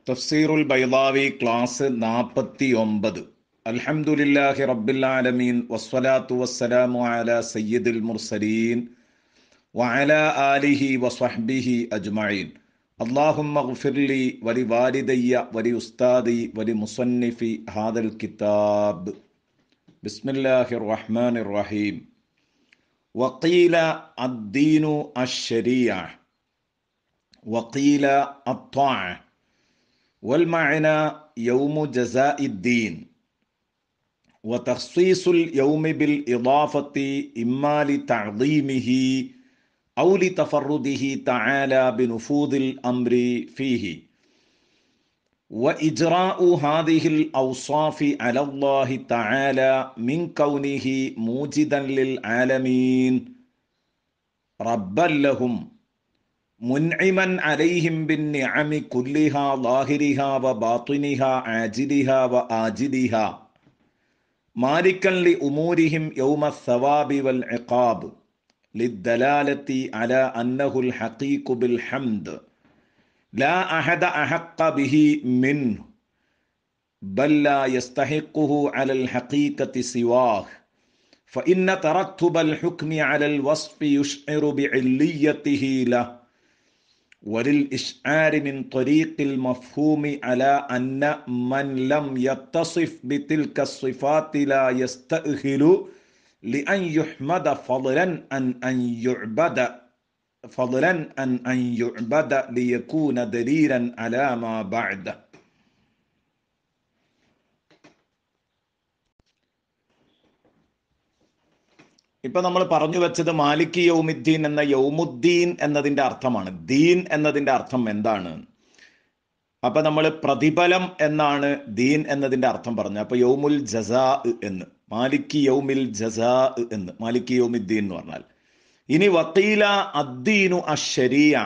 തഫ്സീറുൽ ബൈദാവി class നാൽപ്പത്തി ഒമ്പത് അൽഹംദുലില്ലാഹി റബ്ബിൽ ആലമീൻ വസ്സലാത്തു വസ്സലാമു അല സയ്യിദുൽ മുർസലീൻ വഅല ആലിഹി വസ്വഹ്ബിഹി അജ്മഈൻ അല്ലാഹുമ്മ ഗ്ഫിർലി വലി വാലിദയ്യ വലി ഉസ്താദി വലി മുസന്നിഫി ഹാദൽ കിതാബ് ബിസ്മില്ലാഹിർ റഹ്മാനിർ റഹീം വഖീല അദ്ദീനു അശ്ശരീഅ وقيل الطاعة والمعنى يوم جزاء الدين وتخصيص اليوم بالإضافة إما لتعظيمه أو لتفرده تعالى بنفوذ الأمر فيه وإجراء هذه الأوصاف على الله تعالى من كونه موجدا للعالمين ربا لهم منعما عليهم بالنعم كلها ظاهرها وباطنها عاجلها وآجلها مالكا لأمورهم يوم الثواب والعقاب للدلالة على أنه الحقيق بالحمد لا أحد أحق به منه بل لا يستحقه على الحقيقة سواه فإن ترتب الحكم على الوصف يشعر بعليته له وللإشعار من طريق المفهوم على أن من لم يتصف بتلك الصفات لا يستأهل لأن يحمد فضلا عن أن يعبد فضلا عن أن يعبد ليكون دليلا على ما بعده ഇപ്പൊ നമ്മൾ പറഞ്ഞു വെച്ചത് മാലിക് യൗമുദ്ദീൻ എന്ന യൗമുദ്ദീൻ എന്നതിന്റെ അർത്ഥമാണ് ദീൻ എന്നതിന്റെ അർത്ഥം എന്താണ് അപ്പൊ നമ്മൾ പ്രതിഫലം എന്നാണ് ദീൻ എന്നതിന്റെ അർത്ഥം പറഞ്ഞത് അപ്പൊ യൗമുൽ ജസാ എന്ന് മാലിക് യൗമിൽ ജസാ എന്ന് മാലിക് യൗമുദ്ദീൻ എന്ന് പറഞ്ഞാൽ ഇനി വക്കീല അദ്ദീനു അഷരിയ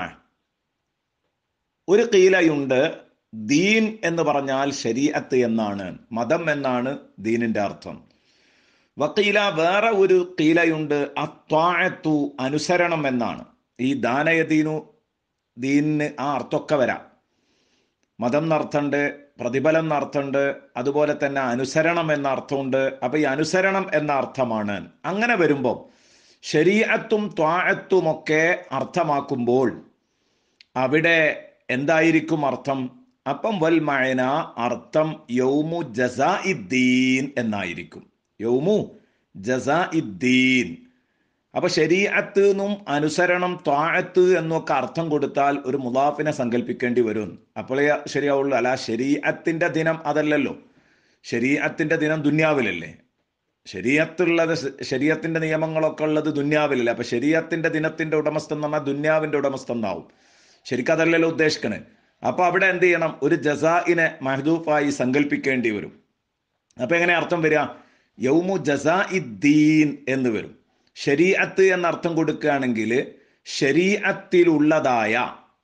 ഒരു കീലയുണ്ട് ദീൻ എന്ന് പറഞ്ഞാൽ ശരീഅത്ത് എന്നാണ് മതം എന്നാണ് ദീനിന്റെ അർത്ഥം വക്കീല വേറെ ഒരു കീലയുണ്ട് അത്വാഴത്തു അനുസരണം എന്നാണ് ഈ ദാനയദീനു ദീനിന് ആ അർത്ഥമൊക്കെ വരാം മതം എന്നർത്ഥമുണ്ട് പ്രതിഫലം എന്നർത്ഥമുണ്ട് അതുപോലെ തന്നെ അനുസരണം എന്ന അർത്ഥമുണ്ട് അപ്പൊ ഈ അനുസരണം എന്ന അർത്ഥമാണ് അങ്ങനെ വരുമ്പോൾ ശരീഅത്തും ത്വാഴത്തും ഒക്കെ അർത്ഥമാക്കുമ്പോൾ അവിടെ എന്തായിരിക്കും അർത്ഥം അപ്പം വൽ മഴന അർത്ഥം യൗമു ജസാ ഇദ്ദീൻ എന്നായിരിക്കും യൗമു ജസാ ഇദ്ദീൻ അപ്പൊ ശരീഅത്ത് എന്നും അനുസരണം ത്വാഴത്ത് എന്നൊക്കെ അർത്ഥം കൊടുത്താൽ ഒരു മുലാഫിനെ സങ്കല്പിക്കേണ്ടി വരും അപ്പോഴേ ശരിയാവുള്ളൂ അല്ല ശരീഅത്തിന്റെ ദിനം അതല്ലല്ലോ ശരീഅത്തിന്റെ ദിനം ദുന്യാവിലല്ലേ ശരീഅത്തുള്ളത് ശരീരത്തിന്റെ നിയമങ്ങളൊക്കെ ഉള്ളത് ദുന്യാവിലല്ലേ അപ്പൊ ശരീരത്തിന്റെ ദിനത്തിന്റെ ഉടമസ്ഥൻ എന്ന് പറഞ്ഞാൽ ദുന്യാവിന്റെ ഉടമസ്ഥൻ എന്നാവും ശരിക്കും അതല്ലല്ലോ ഉദ്ദേശിക്കണേ അപ്പൊ അവിടെ എന്ത് ചെയ്യണം ഒരു ജസാഇനെ മഹദൂഫായി സങ്കല്പിക്കേണ്ടി വരും അപ്പൊ എങ്ങനെ അർത്ഥം വരിക യൗമു ജസാ ഇദ്ദീൻ എന്ന് വരും ശരീഅത്ത് എന്ന അർത്ഥം കൊടുക്കുകയാണെങ്കിൽ ശരീഅത്തിലുള്ളതായ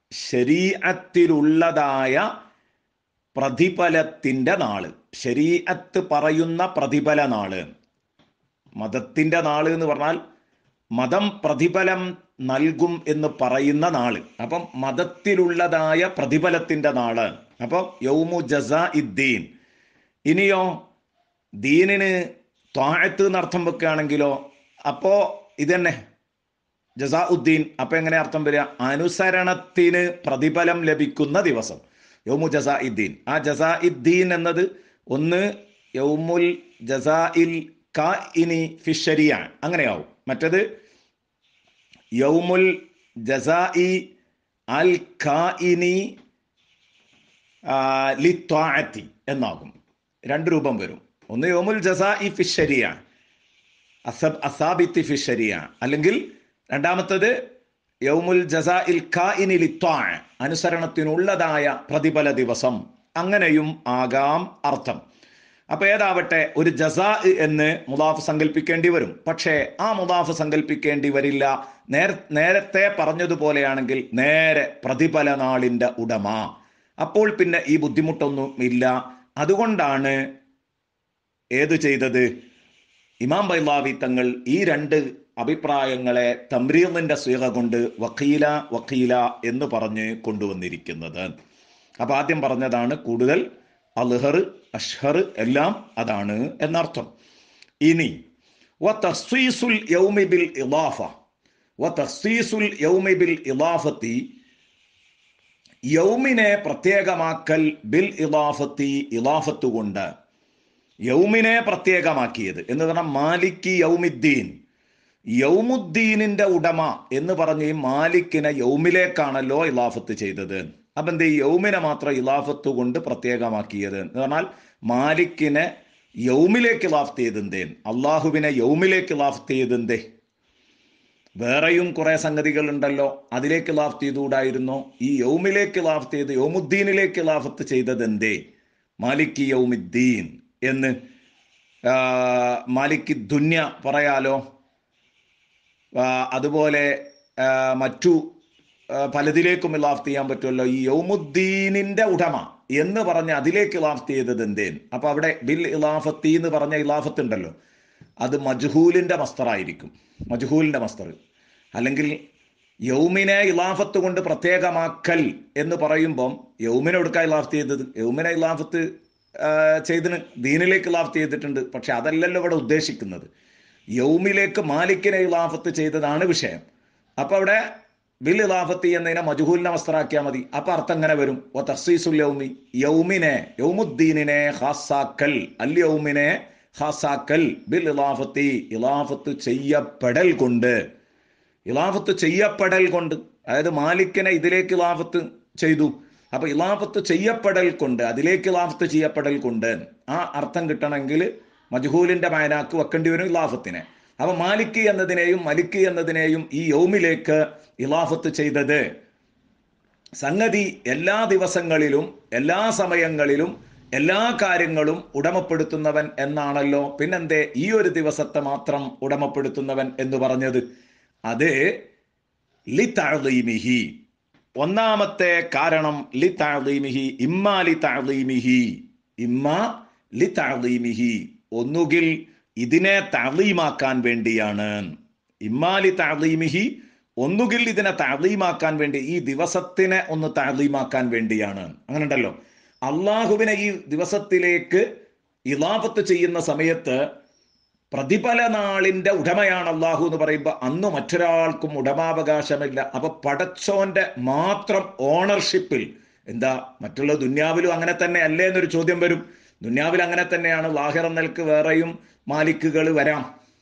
ശരീഅത്തിലുള്ളതായ പ്രതിഫലത്തിന്റെ നാള് ശരീഅത്ത് പറയുന്ന പ്രതിഫല നാള് മതത്തിന്റെ നാള് എന്ന് പറഞ്ഞാൽ മതം പ്രതിഫലം നൽകും എന്ന് പറയുന്ന നാള് അപ്പം മതത്തിലുള്ളതായ പ്രതിഫലത്തിന്റെ നാള് അപ്പം യൗമു ജസാ ഇദ്ദീൻ ഇനിയോ ദീനിന് ത്വാഴത്ത് എന്നർത്ഥം വെക്കുകയാണെങ്കിലോ അപ്പോ ഇതന്നെ ജസാ ഉദ്ദീൻ അപ്പൊ എങ്ങനെ അർത്ഥം വരിക അനുസരണത്തിന് പ്രതിഫലം ലഭിക്കുന്ന ദിവസം യൗമു ജസാ ഇദ്ദീൻ ആ ജസാ ഇദ്ദീൻ എന്നത് ഒന്ന് യൗമുൽ ജസാ ഇൽ ക ഇനി ഫിഷരിയാണ് അങ്ങനെയാവും മറ്റത് യൗമുൽ ജസാ ഇ അൽ ക ഇനി ലിത്വാഅത്തി എന്നാകും രണ്ട് രൂപം വരും ഒന്ന് യോമുൽ ജസാ ഇ ഫിഷരിയ അസബ് അസാബിത്തി ഫിഷരിയ അല്ലെങ്കിൽ രണ്ടാമത്തത് യൗമുൽ ജസാ ഇൽ ഖാഇനി ലിത്വാ അനുസരണത്തിനുള്ളതായ പ്രതിഫല ദിവസം അങ്ങനെയും ആകാം അർത്ഥം അപ്പൊ ഏതാവട്ടെ ഒരു ജസാ എന്ന് മുദാഫ് സങ്കല്പിക്കേണ്ടി വരും പക്ഷേ ആ മുദാഫ് സങ്കല്പിക്കേണ്ടി വരില്ല നേര നേരത്തെ പറഞ്ഞതുപോലെയാണെങ്കിൽ നേരെ പ്രതിഫല നാളിന്റെ ഉടമ അപ്പോൾ പിന്നെ ഈ ബുദ്ധിമുട്ടൊന്നും ഇല്ല അതുകൊണ്ടാണ് ഏത് ചെയ്തത് ഇമാം ബൈലാവി തങ്ങൾ ഈ രണ്ട് അഭിപ്രായങ്ങളെ തമ്രീറിന്റെ സ്വീക കൊണ്ട് വക്കീല വക്കീല എന്ന് പറഞ്ഞ് കൊണ്ടുവന്നിരിക്കുന്നത് അപ്പൊ ആദ്യം പറഞ്ഞതാണ് കൂടുതൽ അൽഹർ അഷ്ഹർ എല്ലാം അതാണ് എന്നർത്ഥം ഇനി വതഖ്സീസുൽ യൗമി ബിൽ ഇളാഫ വതഖ്സീസുൽ യൗമി ബിൽ ഇളാഫത്തി യൗമിനെ പ്രത്യേകമാക്കൽ ബിൽ ഇളാഫത്തി ഇളാഫത്ത് കൊണ്ട് യൗമിനെ പ്രത്യേകമാക്കിയത് എന്ന് പറഞ്ഞാൽ മാലിക്കി യൗമിദ്ദീൻ യൗമുദ്ദീനിന്റെ ഉടമ എന്ന് പറഞ്ഞ് ഈ മാലിക്കിനെ യൗമിലേക്കാണല്ലോ ഇലാഫത്ത് ചെയ്തത് അപ്പൊ എന്ത് ഈ യൗമിനെ മാത്രം ഇലാഫത്ത് കൊണ്ട് പ്രത്യേകമാക്കിയത് എന്ന് പറഞ്ഞാൽ മാലിക്കിനെ യൗമിലേക്ക് ഇലാഫത്ത് ചെയ്തെന്തേ അള്ളാഹുവിനെ യൗമിലേക്ക് ഇലാഫത്ത് ചെയ്തെന്തേ വേറെയും കുറെ സംഗതികൾ ഉണ്ടല്ലോ അതിലേക്ക് ലാഫ്റ്റ് ചെയ്തുകൂടായിരുന്നോ ഈ യൗമിലേക്ക് ലാഫ്റ്റ് ചെയ്ത് യൗമുദ്ദീനിലേക്ക് ലാഫത്ത് ചെയ്തത് എന്തേ മാലിക്കി യൗമുദ്ദീൻ എന്ന് ആ, മാലിക്കി ദുന്യ പറയാലോ ആ, അതുപോലെ ആ, മറ്റു ആ, പലതിലേക്കും ഇലാഫ്റ്റ് ചെയ്യാൻ പറ്റുമല്ലോ ഈ യൗമുദ്ദീനിന്റെ ഉടമ എന്ന് പറഞ്ഞ് അതിലേക്ക് ഇലാഫ്റ്റ് ചെയ്തത് എന്തേൻ അപ്പൊ അവിടെ ബിൽ ഇലാഫത്തി എന്ന് പറഞ്ഞ ഇലാഫത്ത് ഉണ്ടല്ലോ അത് മജ്ഹൂലിന്റെ മസ്തറായിരിക്കും മജ്ഹൂലിന്റെ മസ്തർ അല്ലെങ്കിൽ യൗമിനെ ഇലാഫത്ത് കൊണ്ട് പ്രത്യേകമാക്കൽ എന്ന് പറയുമ്പം യൗമിനെ എടുക്കാൻ ഇലാഫത്ത് ചെയ്തത് യൗമിനെ ഇലാഫത്ത് ആ, ചെയ്തിന് ദീനിലേക്ക് ഇലാഫത്ത് ചെയ്തിട്ടുണ്ട് പക്ഷെ അതല്ലല്ലോ ഇവിടെ ഉദ്ദേശിക്കുന്നത് യൗമിലേക്ക് മാലിക്കിനെ ഇലാഫത്ത് ചെയ്തതാണ് വിഷയം അപ്പൊ അവിടെ ബിൽ ഇലാഫത്തി എന്നതിനെ മജുഹൂലിനെ വസ്ത്രാക്കിയാൽ മതി അപ്പൊ അർത്ഥം എങ്ങനെ വരും ഓ തഹ്സീസുൽ യൗമി യൗമിനെ യൗമുദ്ദീനിനെ ഹാസാക്കൽ അൽ യൗമിനെ ഹാസാക്കൽ ബിൽ ഇലാഫത്തി ഇലാഫത്ത് ചെയ്യപ്പെടൽ കൊണ്ട് ഇലാഫത്ത് ചെയ്യപ്പെടൽ കൊണ്ട് അതായത് മാലിക്കിനെ ഇതിലേക്ക് ഇലാഫത്ത് ചെയ്തു അപ്പൊ ഇലാഫത്ത് ചെയ്യപ്പെടൽ കൊണ്ട് അതിലേക്ക് ഇലാഫത്ത് ചെയ്യപ്പെടൽ കൊണ്ട് ആ അർത്ഥം കിട്ടണമെങ്കിൽ മജ്ഹൂലിന്റെ മായനാക്ക് വെക്കേണ്ടി വരും ഇലാഫത്തിനെ അപ്പൊ മാലിക്ക് എന്നതിനെയും മലിക്ക് എന്നതിനെയും ഈ യൗമിലേക്ക് ഇലാഫത്ത് ചെയ്തത് സംഗതി എല്ലാ ദിവസങ്ങളിലും എല്ലാ സമയങ്ങളിലും എല്ലാ കാര്യങ്ങളും ഉടമപ്പെടുത്തുന്നവൻ എന്നാണല്ലോ പിന്നെന്തേ ഈ ഒരു ദിവസത്തെ മാത്രം ഉടമപ്പെടുത്തുന്നവൻ എന്ന് പറഞ്ഞത് അത് ലി തഅദീമിഹി ഒന്നാമത്തെ കാരണം ലി തഅദീമിഹി ഇമ്മാ ലി തഅദീമിഹി ഇമ്മാ ലി തഅദീമിഹി ഒന്നുകിൽ ഇതിനെ തഅദീമാക്കാൻ വേണ്ടിയാണ് ഇമ്മാ ലി തഅദീമിഹി ഒന്നുകിൽ ഇതിനെ തഅദീമാക്കാൻ വേണ്ടി ഈ ദിവസത്തിനെ ഒന്ന് തഅദീമാക്കാൻ വേണ്ടിയാണ് അങ്ങനെ ഉണ്ടല്ലോ അള്ളാഹുവിനെ ഈ ദിവസത്തിലേക്ക് ഇലാഫത്ത് ചെയ്യുന്ന സമയത്ത് പ്രതിഫല നാളിന്റെ ഉടമയാണ് അള്ളാഹു എന്ന് പറയുമ്പോൾ അന്ന് മറ്റൊരാൾക്കും ഉടമാവകാശമില്ല അപ്പൊ പടച്ചോന്റെ മാത്രം ഓണർഷിപ്പിൽ എന്താ മറ്റുള്ള ദുന്യാവിലും അങ്ങനെ തന്നെ അല്ലേ എന്നൊരു ചോദ്യം വരും ദുന്യാവിൽ അങ്ങനെ തന്നെയാണ് ലാഹിറ നിലക്ക് വേറെയും മാലിക്കുകൾ വരാം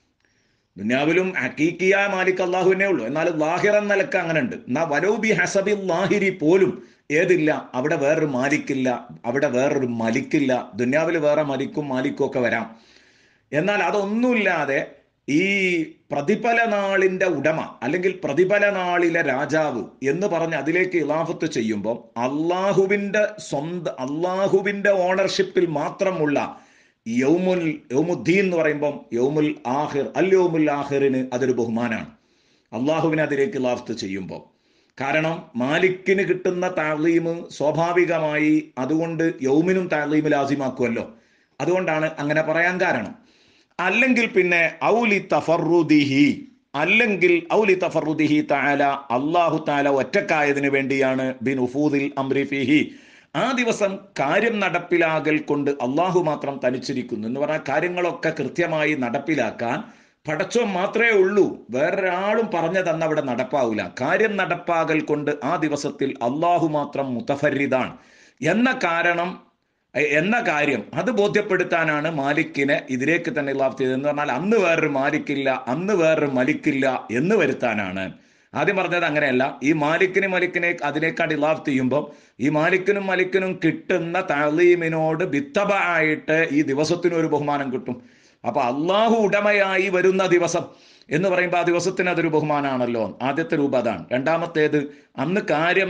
ദുന്യാവിലും ഹക്കീക്കിയ മാലിക് അള്ളാഹുവിനെ ഉള്ളൂ എന്നാൽ ലാഹിറ നിലക്ക് അങ്ങനെ ഉണ്ട് എന്നാ വരൂബി ഹസബി ലാഹിരി പോലും ഏതില്ല അവിടെ വേറൊരു മാലിക്കില്ല അവിടെ വേറൊരു മലിക്കില്ല ദുന്യാവിൽ വേറെ മലിക്കും മാലിക്കും ഒക്കെ വരാം എന്നാൽ അതൊന്നുമില്ലാതെ ഈ പ്രതിഫല നാളിന്റെ ഉടമ അല്ലെങ്കിൽ പ്രതിഫല നാളിലെ രാജാവ് എന്ന് പറഞ്ഞ് അതിലേക്ക് ഇലാഫത്ത് ചെയ്യുമ്പോൾ അള്ളാഹുവിന്റെ സ്വന്തം അള്ളാഹുവിന്റെ ഓണർഷിപ്പിൽ മാത്രമുള്ള യൗമുൽ യൗമുദ്ദീൻ എന്ന് പറയുമ്പം യൗമുൽ ആഹിർ അൽ യൗമുൽ ആഹിറിന് അതൊരു ബഹുമാനാണ് അള്ളാഹുവിനെ അതിലേക്ക് ഇലാഫത്ത് ചെയ്യുമ്പോൾ കാരണം മാലിക്കിന് കിട്ടുന്ന താലീം സ്വാഭാവികമായി അതുകൊണ്ട് യൗമിനും താലീം ലാസിമാക്കുമല്ലോ അതുകൊണ്ടാണ് അങ്ങനെ പറയാൻ കാരണം അല്ലെങ്കിൽ പിന്നെ ഔലി തഫറുദിഹി അല്ലെങ്കിൽ ഔലി തഫറുദിഹി താല അള്ളാഹു താല ഒറ്റക്കായതിനു വേണ്ടിയാണ് ബിൻ ഉഫൂദിൽ അംരിഫിഹി ആ ദിവസം കാര്യം നടപ്പിലാകൽ കൊണ്ട് അള്ളാഹു മാത്രം തനിച്ചിരിക്കുന്നു എന്ന് പറഞ്ഞാൽ കാര്യങ്ങളൊക്കെ കൃത്യമായി നടപ്പിലാക്കാൻ പടച്ചോൻ മാത്രമേ ഉള്ളൂ വേറൊരാളും പറഞ്ഞു തന്ന അവിടെ നടപ്പാവില്ല കാര്യം നടപ്പാകൽ കൊണ്ട് ആ ദിവസത്തിൽ അള്ളാഹു മാത്രം മുത്തഫരിദാണ് എന്ന കാരണം എന്ന കാര്യം അത് ബോധ്യപ്പെടുത്താനാണ് മാലിക്കിനെ ഇതിലേക്ക് തന്നെ ഇലാഫ്ത് ചെയ്തത് എന്ന് പറഞ്ഞാൽ അന്ന് വേറൊരു മാലിക്കില്ല അന്ന് വേറൊരു മലിക്കില്ല എന്ന് വരുത്താനാണ് ആദ്യം പറഞ്ഞത് അങ്ങനെയല്ല ഈ മാലിക്കിന് മലിക്കിനെ അതിനേക്കാൾ ഇലാഫ്ത് ചെയ്യുമ്പോൾ ഈ മാലിക്കിനും മലിക്കിനും കിട്ടുന്ന തലീമിനോട് ബിത്തബ ആയിട്ട് ഈ ദിവസത്തിന് ഒരു ബഹുമാനം കിട്ടും അപ്പൊ അള്ളാഹു ഉടമയായി വരുന്ന ദിവസം എന്ന് പറയുമ്പോൾ ആ ദിവസത്തിന് അതൊരു ബഹുമാനാണല്ലോ ആദ്യത്തെ രൂപ അതാണ് രണ്ടാമത്തേത് അന്ന് കാര്യം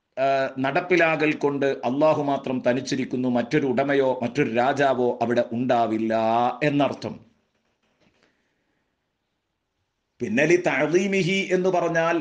നടപ്പിലാകൽ കൊണ്ട് അള്ളാഹു മാത്രം തനിച്ചിരിക്കുന്നു മറ്റൊരു ഉടമയോ മറ്റൊരു രാജാവോ അവിടെ ഉണ്ടാവില്ല എന്നർത്ഥം പിന്നലി തഴീമിഹി എന്ന് പറഞ്ഞാൽ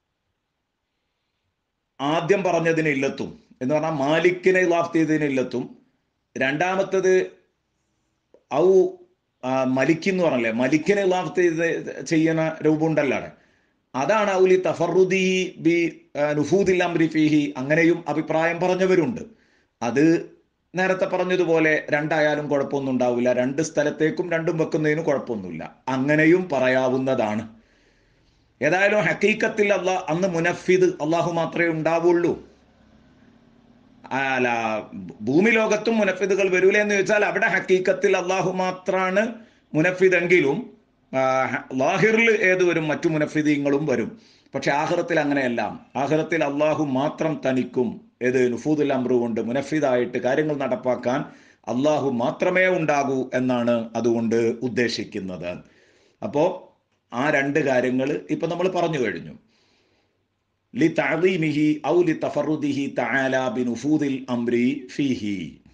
ആദ്യം പറഞ്ഞതിന് ഇല്ലത്തും എന്ന് പറഞ്ഞാൽ മാലിക്കിനെ ഇലാഫ് ചെയ്തതിന് ഇല്ലത്തും രണ്ടാമത്തത് ഔ മലിക്ക് എന്ന് പറഞ്ഞല്ലേ മലിക്കിനെ ഇലാഫ് ചെയ്ത് ചെയ്യുന്ന രൂപമുണ്ടല്ലോ അവിടെ അതാണ് ഔലി തഫറുദി ബി നുഫൂദിൽ അംരി ഫീഹി അങ്ങനെയും അഭിപ്രായം പറഞ്ഞവരുണ്ട് അത് നേരത്തെ പറഞ്ഞതുപോലെ രണ്ടായാലും കുഴപ്പമൊന്നും ഉണ്ടാവില്ല രണ്ട് സ്ഥലത്തേക്കും രണ്ടും വെക്കുന്നതിന് കുഴപ്പമൊന്നുമില്ല അങ്ങനെയും പറയാവുന്നതാണ് ഏതായാലും ഹക്കീക്കത്തിൽ അല്ല അന്ന് മുനഫിദ് അള്ളാഹു മാത്രമേ ഉണ്ടാവുള്ളൂ അല്ല ഭൂമി ലോകത്തും മുനഫിദുകൾ വരൂലേ എന്ന് ചോദിച്ചാൽ അവിടെ ഹക്കീക്കത്തിൽ അള്ളാഹു മാത്രമാണ് മുനഫിദ് എങ്കിലും ലാഹിറിൽ ഏത് വരും മറ്റു മുനഫിദീങ്ങളും വരും പക്ഷെ ആഹ്റത്തിൽ അങ്ങനെയല്ല ആഹ്റത്തിൽ അള്ളാഹു മാത്രം തനിക്കും ഏത് നുഫൂദുൽ അമ്രു കൊണ്ട് മുനഫിദായിട്ട് കാര്യങ്ങൾ നടപ്പാക്കാൻ അള്ളാഹു മാത്രമേ ഉണ്ടാകൂ എന്നാണ് അതുകൊണ്ട് ഉദ്ദേശിക്കുന്നത് അപ്പോ ആ രണ്ട് കാര്യങ്ങൾ ഇപ്പൊ നമ്മൾ പറഞ്ഞു കഴിഞ്ഞു ലി തഅദീമിഹി ഔ ലി തഫറുദിഹി തആല ബിനുഫൂദിൽ അംരി ഫീഹി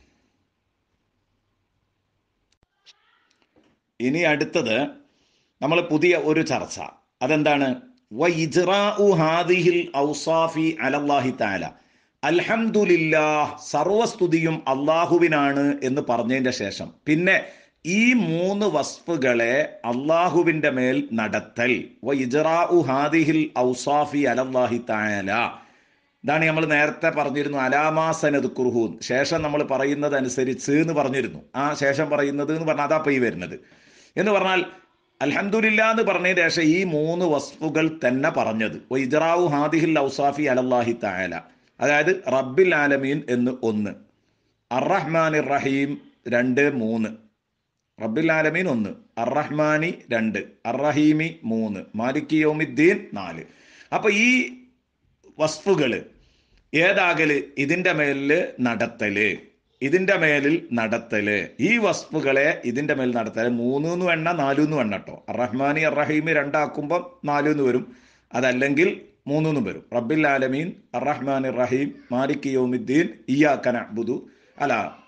ഇനി അടുത്തത് നമ്മൾ പുതിയ ഒരു ചർച്ച അതെന്താണ് വൈജ്റാഉ ഹാദിഹിൽ ഔസാഫി അലല്ലാഹി തആല അൽഹംദുലില്ലാഹ് സർവസ്തുതിയും അള്ളാഹുവിനാണ് എന്ന് പറഞ്ഞതിന്റെ ശേഷം പിന്നെ ഈ മൂന്ന് വസ്ഫുകളെ അള്ളാഹുവിന്റെ മേൽ നടത്തൽ വൈജ്റാഉ ഹാദിഹിൽ ഔസാഫി അലല്ലാഹി തആല ഇതാണ് നമ്മൾ നേരത്തെ പറഞ്ഞിരുന്നു അലാമാസനത് കുർഹൂൻ ശേഷം നമ്മൾ പറയുന്നത് അനുസരിച്ച് എന്ന് പറഞ്ഞിരുന്നു ആ ശേഷം പറയുന്നത് എന്ന് പറഞ്ഞാൽ അതാ പോയി വരുന്നത് എന്ന് പറഞ്ഞാൽ അൽഹംദുലില്ല എന്ന് പറഞ്ഞതിന് ശേഷം ഈ മൂന്ന് വസ്ഫുകൾ തന്നെ പറഞ്ഞത് ഇജറാവു ഹാദിഹിൽ ഔസാഫി അലല്ലാഹി തായാല അതായത് റബ്ബിൽ ആലമീൻ എന്ന് ഒന്ന് അറഹ്മാൻ റഹീം രണ്ട് മൂന്ന് റബ്ബിൽ ആലമീൻ ഒന്ന് അറഹ്മാനി രണ്ട് അറഹീമി മൂന്ന് മാലിക് യോമിദ്ദീൻ നാല് അപ്പൊ ഈ വസ്ഫുകള് ഏതാകല് ഇതിന്റെ മേലില് നടത്തല് ഇതിന്റെ മേലിൽ നടത്തല് ഈ വസ്തുക്കളെ ഇതിന്റെ മേൽ നടത്തല് മൂന്ന് എണ്ണ നാലൂന്ന് എണ്ണ കേട്ടോ റഹ്മാനി റഹീമി രണ്ടാക്കുമ്പോൾ നാലൂന്ന് വരും അതല്ലെങ്കിൽ മൂന്നൂന്ന് വരും റബ്ബിൽ ആലമീൻ റഹ്മാൻ റഹീം മാലിക് യോമിദ്ദീൻ ഇയാക്കന ബുദു അല്ല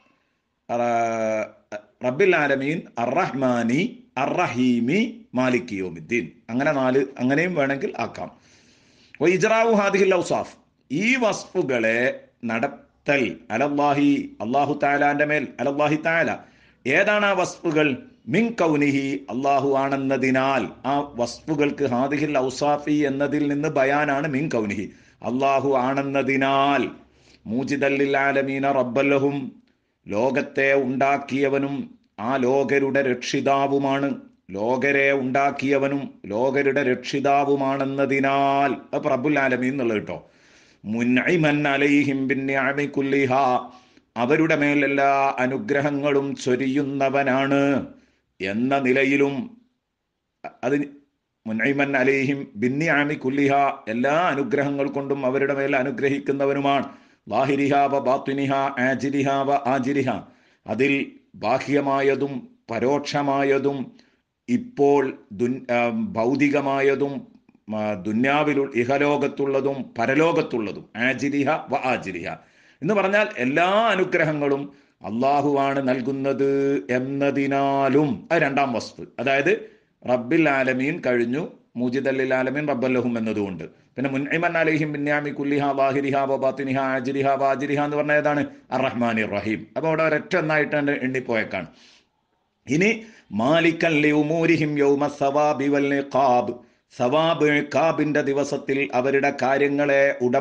റബ്ബിൽ ആലമീൻ അറഹ്മാനി അറഹീമി മാലിക് യോമിദ്ദീൻ അങ്ങനെ നാല് അങ്ങനെയും വേണമെങ്കിൽ ആക്കാം ഇജ്റാവു ഹാദിഹിൽ ഔസാഫ് ഈ വസ്തുക്കളെ നട തൽ അലല്ലാഹി അള്ളാഹു താലാന്റെ മേൽ അലല്ലാഹി താല ഏതാണ് ആ വസ്തുകൾ മിൻ കൗനിഹി അള്ളാഹു ആണെന്നതിനാൽ ആ വസ്തുക്കൾക്ക് ഹാദിഹിൽ ഔസാഫി എന്നതിൽ നിന്ന് ബയാനാണ് മിൻ കൗനിഹി അള്ളാഹു ആണെന്നതിനാൽ മൂജിദല്ലിൽ ആലമീന റബ്ബല്ലഹും ലോകത്തെ ഉണ്ടാക്കിയവനും ആ ലോകരുടെ രക്ഷിതാവുമാണ് ലോകരെ ഉണ്ടാക്കിയവനും ലോകരുടെ രക്ഷിതാവുമാണെന്നതിനാൽ അപ്പൊ റബ്ബുൽ ആലമീൻ എന്നുള്ളത് കേട്ടോ മുൻഇമൻ അലൈഹിം ബിന്നിഅമി കുല്ലിഹ അവരുടെ മേൽ എല്ലാ അനുഗ്രഹങ്ങളും ചൊരിയുന്നവനാണ് എന്ന നിലയിലും അത് മുൻഇമൻ അലൈഹിം ബിന്നിഅമി കുല്ലിഹ എല്ലാ അനുഗ്രഹങ്ങൾ കൊണ്ടും അവരുടെ മേൽ അനുഗ്രഹിക്കുന്നവനുമാണ് ബാഹിരിഹാവ ബാത്തുനിഹ ആജിരിഹാവ ആജിരിഹ അതിൽ ബാഹ്യമായതും പരോക്ഷമായതും ഇപ്പോൾ ദുൻ ഭൗതികമായതും ദുന്യാവിലു ഇഹലോകത്തുള്ളതും പരലോകത്തുള്ളതും ആജിരിഹ വ ആജിരിഹ എന്ന് പറഞ്ഞാൽ എല്ലാ അനുഗ്രഹങ്ങളും അള്ളാഹുവാണ് നൽകുന്നത് എന്നതിനാലും അത് രണ്ടാം വസ്തു അതായത് റബ്ബിൽ ആലമീൻ കഴിഞ്ഞു മുജിദല്ലിൽ ആലമീൻ റബ്ബല്ലഹും എന്നതുകൊണ്ട് പിന്നെ മുൻഇമൻ അലഹിം ബിന്യാമി കുല്ലിഹ വാഹിരിഹ വബാത്തിനിഹ ആജിരിഹ വാജിരിഹ എന്ന് പറഞ്ഞ ഏതാണ് അറഹ്മാനി റഹീം അപ്പോൾ അവിടെ ഒരൊറ്റ ഒന്നായിട്ടാണ് എണ്ണിപ്പോയേക്കാണ് ഇനി മാലിക്കല്ലി ഉമൂരിഹിം യൗമ സവാബി വൽ നിഖാബ് സവാബ് കാബിന്റെ ദിവസത്തിൽ അവരുടെ കാര്യങ്ങളെ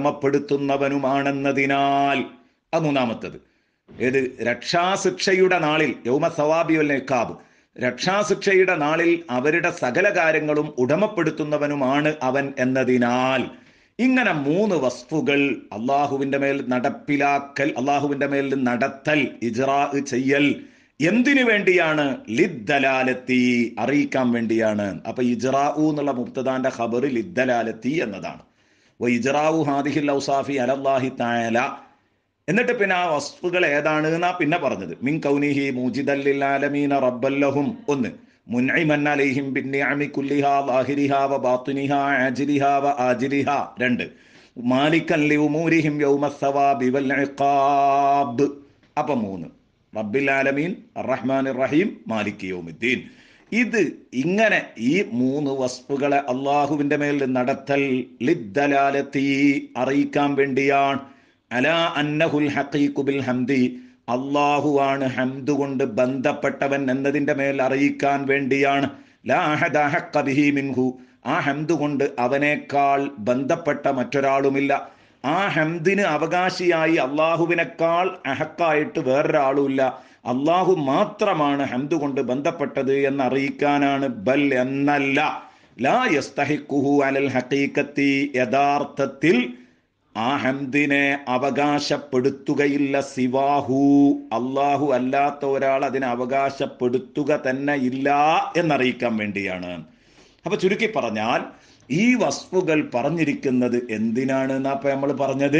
ഉടമപ്പെടുത്തുന്നവനുമാണെന്നതിനാൽ അത് മൂന്നാമത്തത് ഏത് രക്ഷാശിക്ഷയുടെ നാളിൽ യൗമ സവാബി വൽ നിഖാബ് രക്ഷാശിക്ഷയുടെ നാളിൽ അവരുടെ സകല കാര്യങ്ങളും ഉടമപ്പെടുത്തുന്നവനുമാണ് അവൻ എന്നതിനാൽ ഇങ്ങനെ മൂന്ന് വസ്തുകൾ അള്ളാഹുവിന്റെ മേൽ നടപ്പിലാക്കൽ അള്ളാഹുവിന്റെ മേൽ നടത്തൽ ഇജ്റാ ചെയ്യൽ എന്തിനു വേണ്ടിയാണ് ലിദ്ദലാലത്തി അറിയിക്കാൻ വേണ്ടിയാണ് അപ്പൊ ഇജ്റാഉ എന്നുള്ള മുക്തദാന്റെ ഖബർ ലിദ്ദലാലത്തി എന്നതാണ് ഇജ്റാഉ ഹാദിഹിൽ ഔസാഫി അലല്ലാഹി താല എന്നിട്ട് പിന്നെ ആ വസ്തുക്കൾ ഏതാണ് എന്നാ പിന്നെ പറഞ്ഞത് മിൻ കൗനിഹി മൂജിദല്ലിൽ ആലമീന റബ്ബല്ലഹും ഒന്ന് മുൻഇമൻ അലൈഹിം ബിന്നിഅമി കുല്ലിഹാ ലാഹിരിഹാ വ ബാത്തിനിഹാ ആജിലിഹാ വ ആജിലിഹാ രണ്ട് മാലിക്കൻ ലി ഉമൂരിഹിം യൗമ സവാബി വൽ ഇഖാബ് അപ്പൊ മൂന്ന് റബ്ബിൽ ആലമീൻ റഹ്മാൻ റഹീം മാലിക് യൗമുദ്ദീൻ ഇത് ഇങ്ങനെ ഈ മൂന്ന് വസ്തുക്കളെ അള്ളാഹുവിന്റെ മേൽ നടത്തൽ ലിദ്ദലാലത്തി അറിയിക്കാൻ വേണ്ടിയാണ് അല അന്നഹുൽ ഹഖീഖു ബിൽ ഹംദി അള്ളാഹുവാണ് ഹംദ് കൊണ്ട് ബന്ധപ്പെട്ടവൻ എന്നതിന്റെ മേൽ അറിയിക്കാൻ വേണ്ടിയാണ് ലാ അഹദ ഹഖ ബിഹി മിൻഹു ആ ഹംദ് കൊണ്ട് അവനേക്കാൾ ബന്ധപ്പെട്ട മറ്റൊരാളുമില്ല ആ ഹംദിന് അവകാശിയായി അള്ളാഹുവിനേക്കാൾ അഹക്കായിട്ട് വേറൊരാളുമില്ല അള്ളാഹു മാത്രമാണ് ഹംദ് കൊണ്ട് ബന്ധപ്പെട്ടത് എന്നറിയിക്കാനാണ് ബൽ എന്നല്ല ലാ യസ്തഹിക്കുഹു അലൽ ഹക്കീക്കത്തി യഥാർത്ഥത്തിൽ ആ ഹംദിനെ അവകാശപ്പെടുത്തുകയില്ല സിവാഹു അള്ളാഹു അല്ലാത്ത ഒരാൾ അതിനെ അവകാശപ്പെടുത്തുക തന്നെ ഇല്ല എന്നറിയിക്കാൻ വേണ്ടിയാണ് അപ്പൊ ചുരുക്കി പറഞ്ഞാൽ ഈ വസ്തുക്കൾ പറഞ്ഞിരിക്കുന്നത് എന്തിനാണ് എന്നാ ഇപ്പൊ നമ്മൾ പറഞ്ഞത്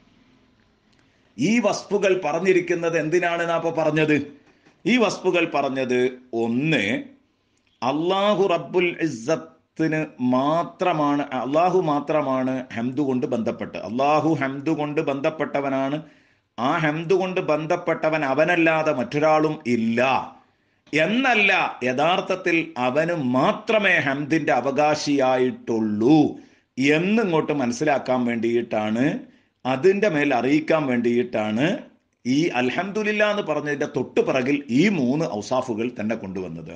ഈ വസ്തുക്കൾ പറഞ്ഞിരിക്കുന്നത് എന്തിനാണ് എന്നാ ഇപ്പൊ പറഞ്ഞത് ഈ വസ്തുക്കൾ പറഞ്ഞത് ഒന്ന് അള്ളാഹു റബ്ബുൽ ഇസ്സത്തിന് മാത്രമാണ് അള്ളാഹു മാത്രമാണ് ഹംദു കൊണ്ട് ബന്ധപ്പെട്ട് അള്ളാഹു ഹംദു കൊണ്ട് ബന്ധപ്പെട്ടവനാണ് ആ ഹംദു കൊണ്ട് ബന്ധപ്പെട്ടവൻ അവനല്ലാതെ മറ്റൊരാളും ഇല്ല എന്നല്ല യഥാർത്ഥത്തിൽ അവന് മാത്രമേ ഹംദിന്റെ അവകാശിയായിട്ടുള്ളൂ എന്നിങ്ങോട്ട് മനസ്സിലാക്കാൻ വേണ്ടിയിട്ടാണ് അതിൻ്റെ മേൽ അറിയിക്കാൻ വേണ്ടിയിട്ടാണ് ഈ അൽഹംദുലില്ല എന്ന് പറഞ്ഞതിന്റെ തൊട്ടു പിറകിൽ ഈ മൂന്ന് ഔസാഫുകൾ തന്നെ കൊണ്ടുവന്നത്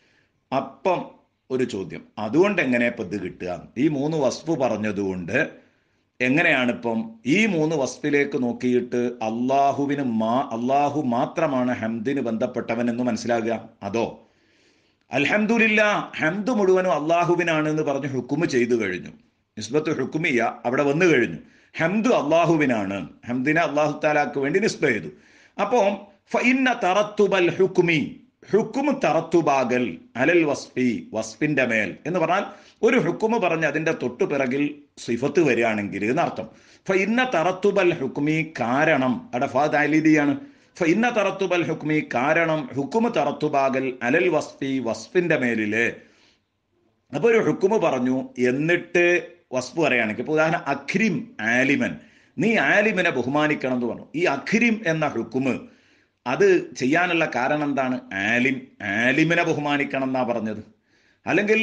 അപ്പം ഒരു ചോദ്യം അതുകൊണ്ട് എങ്ങനെ ഇപ്പം ഇത് കിട്ടുക ഈ മൂന്ന് വസ്തു പറഞ്ഞതുകൊണ്ട് എങ്ങനെയാണ് ഇപ്പം ഈ മൂന്ന് വസ്തുവിലേക്ക് നോക്കിയിട്ട് അള്ളാഹുവിന് മാ അള്ളാഹു മാത്രമാണ് ഹംദിന് ബന്ധപ്പെട്ടവൻ എന്ന് മനസ്സിലാകുക അതോ അൽഹംദുലില്ല ഹംദ് മുഴുവനും അള്ളാഹുവിനാണ് എന്ന് പറഞ്ഞ് ഹുക്കുമ് ചെയ്തു കഴിഞ്ഞു നിസ്ബത്ത് ഹുക്കുമിയ അവിടെ വന്നു കഴിഞ്ഞു ഹംദ് അള്ളാഹുവിനാണ് ഹംദിനെ അള്ളാഹു താലാക്ക് വേണ്ടി നിസ്ബ ചെയ്തു അപ്പോൾ ഫഇന്ന തറത്തുബൽ ഹുക്കുമി ഹുക്കുമ് തറത്തുബാകൽ അലൽ വസ്ഫി വസ്ഫിന്റെ മേൽ എന്ന് പറഞ്ഞാൽ ഒരു ഹുക്കുമ് പറഞ്ഞ് അതിന്റെ തൊട്ടു പിറകിൽ സിഫത്ത് വരികയാണെങ്കിൽ എന്നർത്ഥം ഫഇന്ന തറത്തുബൽ ഹുക്കുമി കാരണം അവിടെ ഫാദാലിദിയാണ് ഫഇന്ന തറത്തുബൽ ഹുക്കുമി കാരണം ഹുക്കുമ് തറത്തുബാകൽ അലൽ വസ്ഫി വസ്ഫിന്റെ മേലില് അപ്പൊ ഒരു ഹുക്കുമ് പറഞ്ഞു എന്നിട്ട് വസ്തു പറയുകയാണെങ്കിൽ ഇപ്പൊ ഉദാഹരണം അഖ്രിം ആലിമൻ നീ ആലിമിനെ ബഹുമാനിക്കണം എന്ന് പറഞ്ഞു ഈ അഖ്രിം എന്ന ഹുക്കുമ് അത് ചെയ്യാനുള്ള കാരണം എന്താണ് ആലിം ആലിമിനെ ബഹുമാനിക്കണം എന്നാ പറഞ്ഞത് അല്ലെങ്കിൽ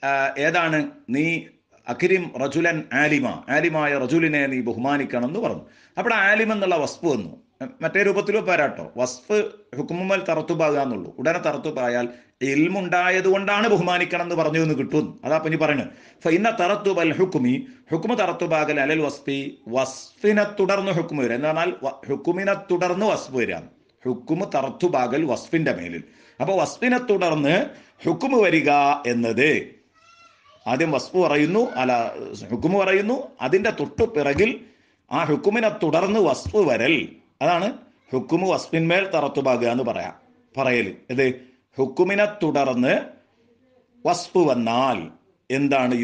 ഏതാണ് നീ അഖിരിം റജുലൻ ആലിമ ആലിമായ റജുലിനെ നീ ബഹുമാനിക്കണം എന്ന് പറഞ്ഞു അവിടെ ആലിം എന്നുള്ള വസ്തു വന്നു മറ്റേ രൂപത്തിലും പോരാട്ടോ വസ്ഫ് ഹുക്കുമുമൽ തറത്തുബാകുക എന്നുള്ളൂ ഉടനെ തറത്തുബായാൽ ഇൽമുണ്ടായത് കൊണ്ടാണ് ബഹുമാനിക്കണം എന്ന് പറഞ്ഞു എന്ന് കിട്ടും അതാ ഇനി പറയുന്നത് ഫൈന തറത്തുബൽ ഹുക്കുമി ഹുക്കുമ് തറത്തുബാകൽ അലൽ വസ്ഫി വസ്ഫിനെ തുടർന്ന് ഹുക്കുമ് വരിക എന്ന് പറഞ്ഞാൽ ഹുക്കുമിനെ തുടർന്ന് വസ്ഫ് വരിക ഹുക്കുമ് തറത്തുബാകൽ വസ്ഫിന്റെ മേലിൽ അപ്പൊ വസ്ഫിനെ തുടർന്ന് ഹുക്കുമ് വരിക എന്നത് ആദ്യം വസ്തു പറയുന്നു അല്ല ഹുക്കുമ് പറയുന്നു അതിന്റെ തൊട്ടു പിറകിൽ ആ ഹുക്കുമിനെ തുടർന്ന് വസ്തു വരൽ അതാണ് ഹുക്കുമ് വസ്ഫിന്മേൽ തറത്തുബാകുക എന്ന് പറയാം പറയൽ ഇത് ഹുക്കുമിനെ തുടർന്ന് വസ്തു വന്നാൽ എന്താണ്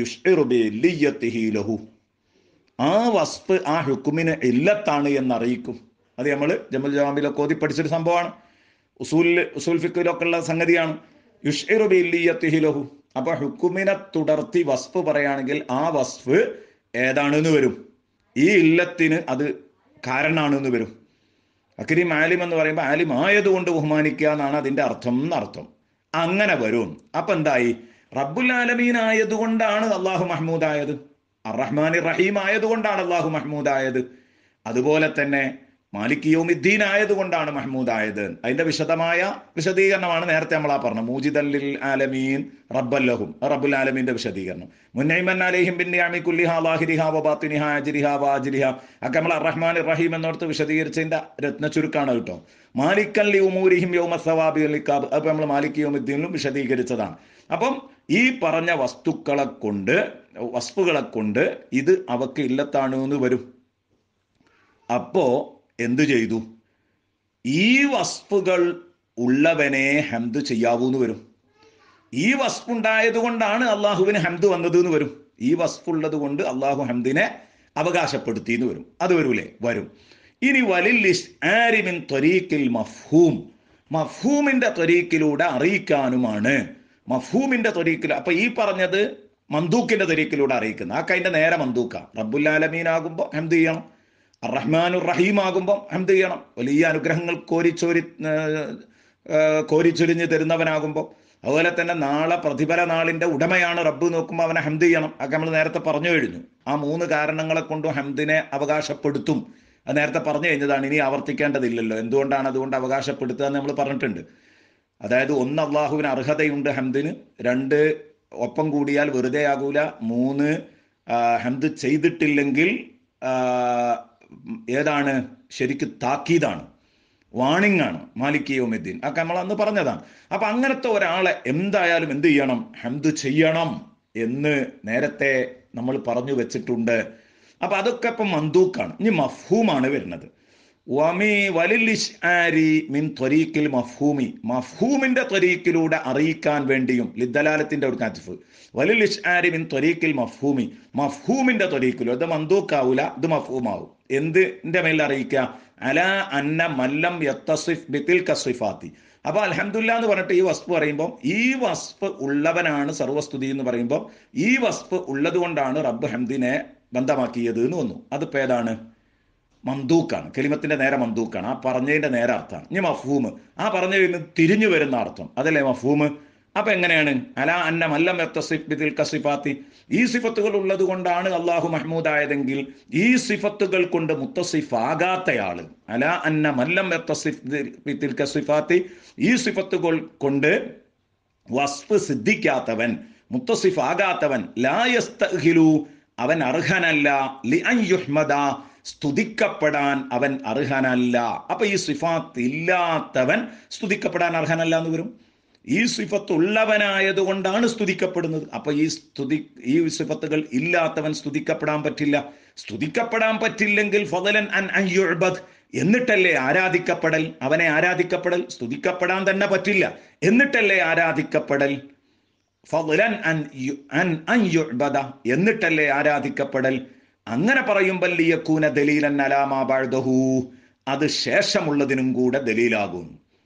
ലഹു ആ വസ്ഫ് ആ ഹുക്കുമിന് ഇല്ലത്താണ് എന്നറിയിക്കും അത് നമ്മൾ ജമ്മൽ ജവാബിലൊക്കെ ഓതി പഠിച്ചൊരു സംഭവമാണ് ഉസൂലിൽ ഉസൂൽ ഫിക്കിലൊക്കെ ഉള്ള സംഗതിയാണ് യുഷ്ഇറുബില്ലിയത്തിഹിലഹു അപ്പൊ ഹുക്കുമിനെ തുടർത്തി വസ്ഫ് പറയുകയാണെങ്കിൽ ആ വസ്ഫ് ഏതാണെന്ന് വരും ഈ ഇല്ലത്തിന് അത് കാരണാണെന്ന് വരും അക്രീം ആലിം എന്ന് പറയുമ്പോൾ ആലിം ആയതുകൊണ്ട് ബഹുമാനിക്കുക എന്നാണ് അതിന്റെ അർത്ഥം എന്നർത്ഥം അങ്ങനെ വരും അപ്പൊ എന്തായി റബ്ബുൽ ആലമീൻ ആയതുകൊണ്ടാണ് അള്ളാഹു മഹ്മൂദ് ആയത് അറഹ്മാൻ റഹീം ആയതുകൊണ്ടാണ് അള്ളാഹു മഹ്മൂദ് ആയത് അതുപോലെ തന്നെ മാലിക് യോമിദ്ദീൻ ആയതുകൊണ്ടാണ് മഹ്മൂദ് ആയത് അതിന്റെ വിശദമായ വിശദീകരണമാണ് നേരത്തെ നമ്മൾ ആ പറഞ്ഞു മൂജിദല്ലിൽ ആലമീൻ റബ്ബല്ലഹും റബ്ബുൽ ആലമീന്റെ വിശദീകരണം മുന്നൈമൻ അലൈഹിം ബിന്നിയാമി കുല്ലിഹ ലാഹിരിഹ വബാത്തിനിഹ അജിരിഹ വാജിരിഹ ഒക്കെ നമ്മൾ അറഹ്മാൻ റഹീം എന്നോർത്ത് വിശദീകരിച്ചതിന്റെ രത്ന ചുരുക്കാണ് കേട്ടോ മാലിക്കല്ലി ഉമൂരിഹിം യോമസവാബി അലിക്കാബ് അപ്പൊ നമ്മൾ മാലിക് യോമിദ്ദീനിലും വിശദീകരിച്ചതാണ് അപ്പം ഈ പറഞ്ഞ വസ്തുക്കളെ കൊണ്ട് വസ്തുക്കളെ കൊണ്ട് ഇത് അവക്ക് ഇല്ലത്താണ് എന്ന് വരും അപ്പോ എന്തു ചെയ്തു ഈ വസ്തുക്കൾ ഉള്ളവനെ ഹംദ് ചെയ്യാവൂ എന്ന് വരും ഈ വസ്തു ഉണ്ടായത് കൊണ്ടാണ് അള്ളാഹുവിന് ഹംദ് വന്നത് എന്ന് വരും ഈ വസ്തു ഉള്ളത് കൊണ്ട് അള്ളാഹു ഹംദിനെ അവകാശപ്പെടുത്തി എന്ന് വരും അത് വരൂലേ വരും ഇനി വലിൽ ആരിമിൻ ത്വരീക്കിൽ മഫ്ഹൂം മഫ്ഹൂമിന്റെ ത്വരീക്കിലൂടെ അറിയിക്കാനുമാണ് മഫ്ഹൂമിന്റെ ത്വരീക്കിൽ അപ്പൊ ഈ പറഞ്ഞത് മന്ദൂക്കിന്റെ ത്വരീക്കിലൂടെ അറിയിക്കുന്നത് ആ കൈന്റെ നേരെ മന്ദൂക്ക റബ്ബുല്ലാലമീൻ ആകുമ്പോൾ ഹംദ് ചെയ്യണം റഹ്മാനുർ റഹീം ആകുമ്പോൾ ഹംദ് ചെയ്യണം വലിയ അനുഗ്രഹങ്ങൾ കോരിച്ചോരി കോരിച്ചൊരിഞ്ഞ് തരുന്നവനാകുമ്പോൾ അതുപോലെ തന്നെ നാളെ പ്രതിഫല നാളിന്റെ ഉടമയാണ് റബ്ബ് നോക്കുമ്പോൾ അവനെ ഹംദ് ചെയ്യണം അതൊക്കെ നമ്മൾ നേരത്തെ പറഞ്ഞു കഴിഞ്ഞു ആ മൂന്ന് കാരണങ്ങളെ കൊണ്ടും ഹംദിനെ അവകാശപ്പെടുത്തും അത് നേരത്തെ പറഞ്ഞു കഴിഞ്ഞതാണ് ഇനി ആവർത്തിക്കേണ്ടതില്ലല്ലോ എന്തുകൊണ്ടാണ് അതുകൊണ്ട് അവകാശപ്പെടുത്തുക എന്ന് നമ്മൾ പറഞ്ഞിട്ടുണ്ട് അതായത് ഒന്ന് അള്ളാഹുവിന് അർഹതയുണ്ട് ഹംദിന് രണ്ട് ഒപ്പം കൂടിയാൽ വെറുതെ ആകൂല മൂന്ന് ആ, ഹംദ് ചെയ്തിട്ടില്ലെങ്കിൽ ആ, ഏതാണ് ശരിക്ക് താക്കീതാണ് വാണിംഗ് ആണ് മാലിക് യോമുദ്ദീൻ ഒക്കെ നമ്മൾ അന്ന് പറഞ്ഞതാണ് അപ്പൊ അങ്ങനത്തെ ഒരാളെ എന്തായാലും എന്ത് ചെയ്യണം ഹംദ് ചെയ്യണം എന്ന് നേരത്തെ നമ്മൾ പറഞ്ഞു വെച്ചിട്ടുണ്ട് അപ്പൊ അതൊക്കെ ഇപ്പം മന്ദൂക്കാണ് ഇനി മഫ്ഹൂമാണ് വരുന്നത് വമി വലിലിഷ്ആരി മിൻ ത്വരീക്കിൽ മഫ്ഹൂമി മഫ്ഹൂമിന്റെ ത്വരീക്കിലൂടെ അറിയിക്കാൻ വേണ്ടിയും ലിദ്ദലാലത്തിന്റെ ഒരു കാറ്റിഫ് വലിലിഷ്ആരി മിൻ ത്വരീക്കിൽ മഫ്ഹൂമി മഫ്ഹൂമിന്റെ ത്വരീക്കിലോ ഇത് മന്ദൂക്കാവൂല ഇത് മഫ്ഹൂമാവും എന്തിന്റെ മേൽ അറിയിക്കുക അല അന്ന മല്ലം യത്തസിഫ് ബിത്തിൽ കസിഫാത്തി അപ്പൊ അൽഹംദുലില്ലാ എന്ന് പറഞ്ഞിട്ട് ഈ വസ്തു പറയുമ്പോൾ ഈ വസ്ഫ് ഉള്ളവനാണ് സർവസ്തുതി എന്ന് പറയുമ്പോൾ ഈ വസ്ഫ് ഉള്ളത് കൊണ്ടാണ് റബ്ബ് ഹംദിനെ ബന്ധമാക്കിയത് എന്ന് വന്നു അതിപ്പോ ഏതാണ് മന്ദൂക്കാണ് കെലിമത്തിന്റെ നേരെ മന്ദൂക്കാണ് ആ പറഞ്ഞതിന്റെ നേരെ അർത്ഥമാണ് ഇനി മഫൂമ് ആ പറഞ്ഞതിൽ നിന്ന് തിരിഞ്ഞു വരുന്ന അർത്ഥം അതല്ലേ മഫൂമ് അപ്പൊ എങ്ങനെയാണ് അല അന്ന മല്ലം യത്തസിഫ് ബിത്തിൽ കസിഫാത്തി ഈ സിഫത്തുകൾ ഉള്ളത് കൊണ്ടാണ് അള്ളാഹു മഹ്മൂദ് ആയതെങ്കിൽ ഈ സിഫത്തുകൾ കൊണ്ട് മുത്തസിഫ് ആകാത്തയാള് അല അന്ന മല്ലം യത്തസിഫ് ബിത്തിൽ കസിഫാത്തി ഈ സിഫത്തുകൾ കൊണ്ട് വസ്ഫ് സിദ്ധിക്കാത്തവൻ മുത്തസിഫ് ആകാത്തവൻ ലായസ്തഹിലു അവൻ അർഹനല്ല ലി അൻ യുഹ്മദ സ്തുതിക്കപ്പെടാൻ അവൻ അർഹനല്ല അപ്പൊ ഈ സിഫാത്ത് ഇല്ലാത്തവൻ സ്തുതിക്കപ്പെടാൻ അർഹനല്ല എന്ന് വരും ഈ സിഫത്ത് ഉള്ളവനായതുകൊണ്ടാണ് സ്തുതിക്കപ്പെടുന്നത് അപ്പൊ ഈ സ്തുതി ഈ സിഫത്തുകൾ ഇല്ലാത്തവൻ സ്തുതിക്കപ്പെടാൻ പറ്റില്ല സ്തുതിക്കപ്പെടാൻ പറ്റില്ലെങ്കിൽ ഫതലൻ അൻ അൻ യുഅ്ബദ് എന്നിട്ടല്ലേ ആരാധിക്കപ്പെടൽ അവനെ ആരാധിക്കപ്പെടൽ സ്തുതിക്കപ്പെടാൻ തന്നെ പറ്റില്ല എന്നിട്ടല്ലേ ആരാധിക്കപ്പെടൽ ഫضലൻ അൻ യു- അൻ അൻ യുഅ്ബദ എന്നിട്ടല്ലേ ആരാധിക്കപ്പെടൽ അങ്ങനെ പറയുമ്പോൾ ലിയക്കൂന ദലീലൻ അലാമാ ബഅദഹു അത് ശേഷമുള്ളതിനും കൂടെ ദലീലാകും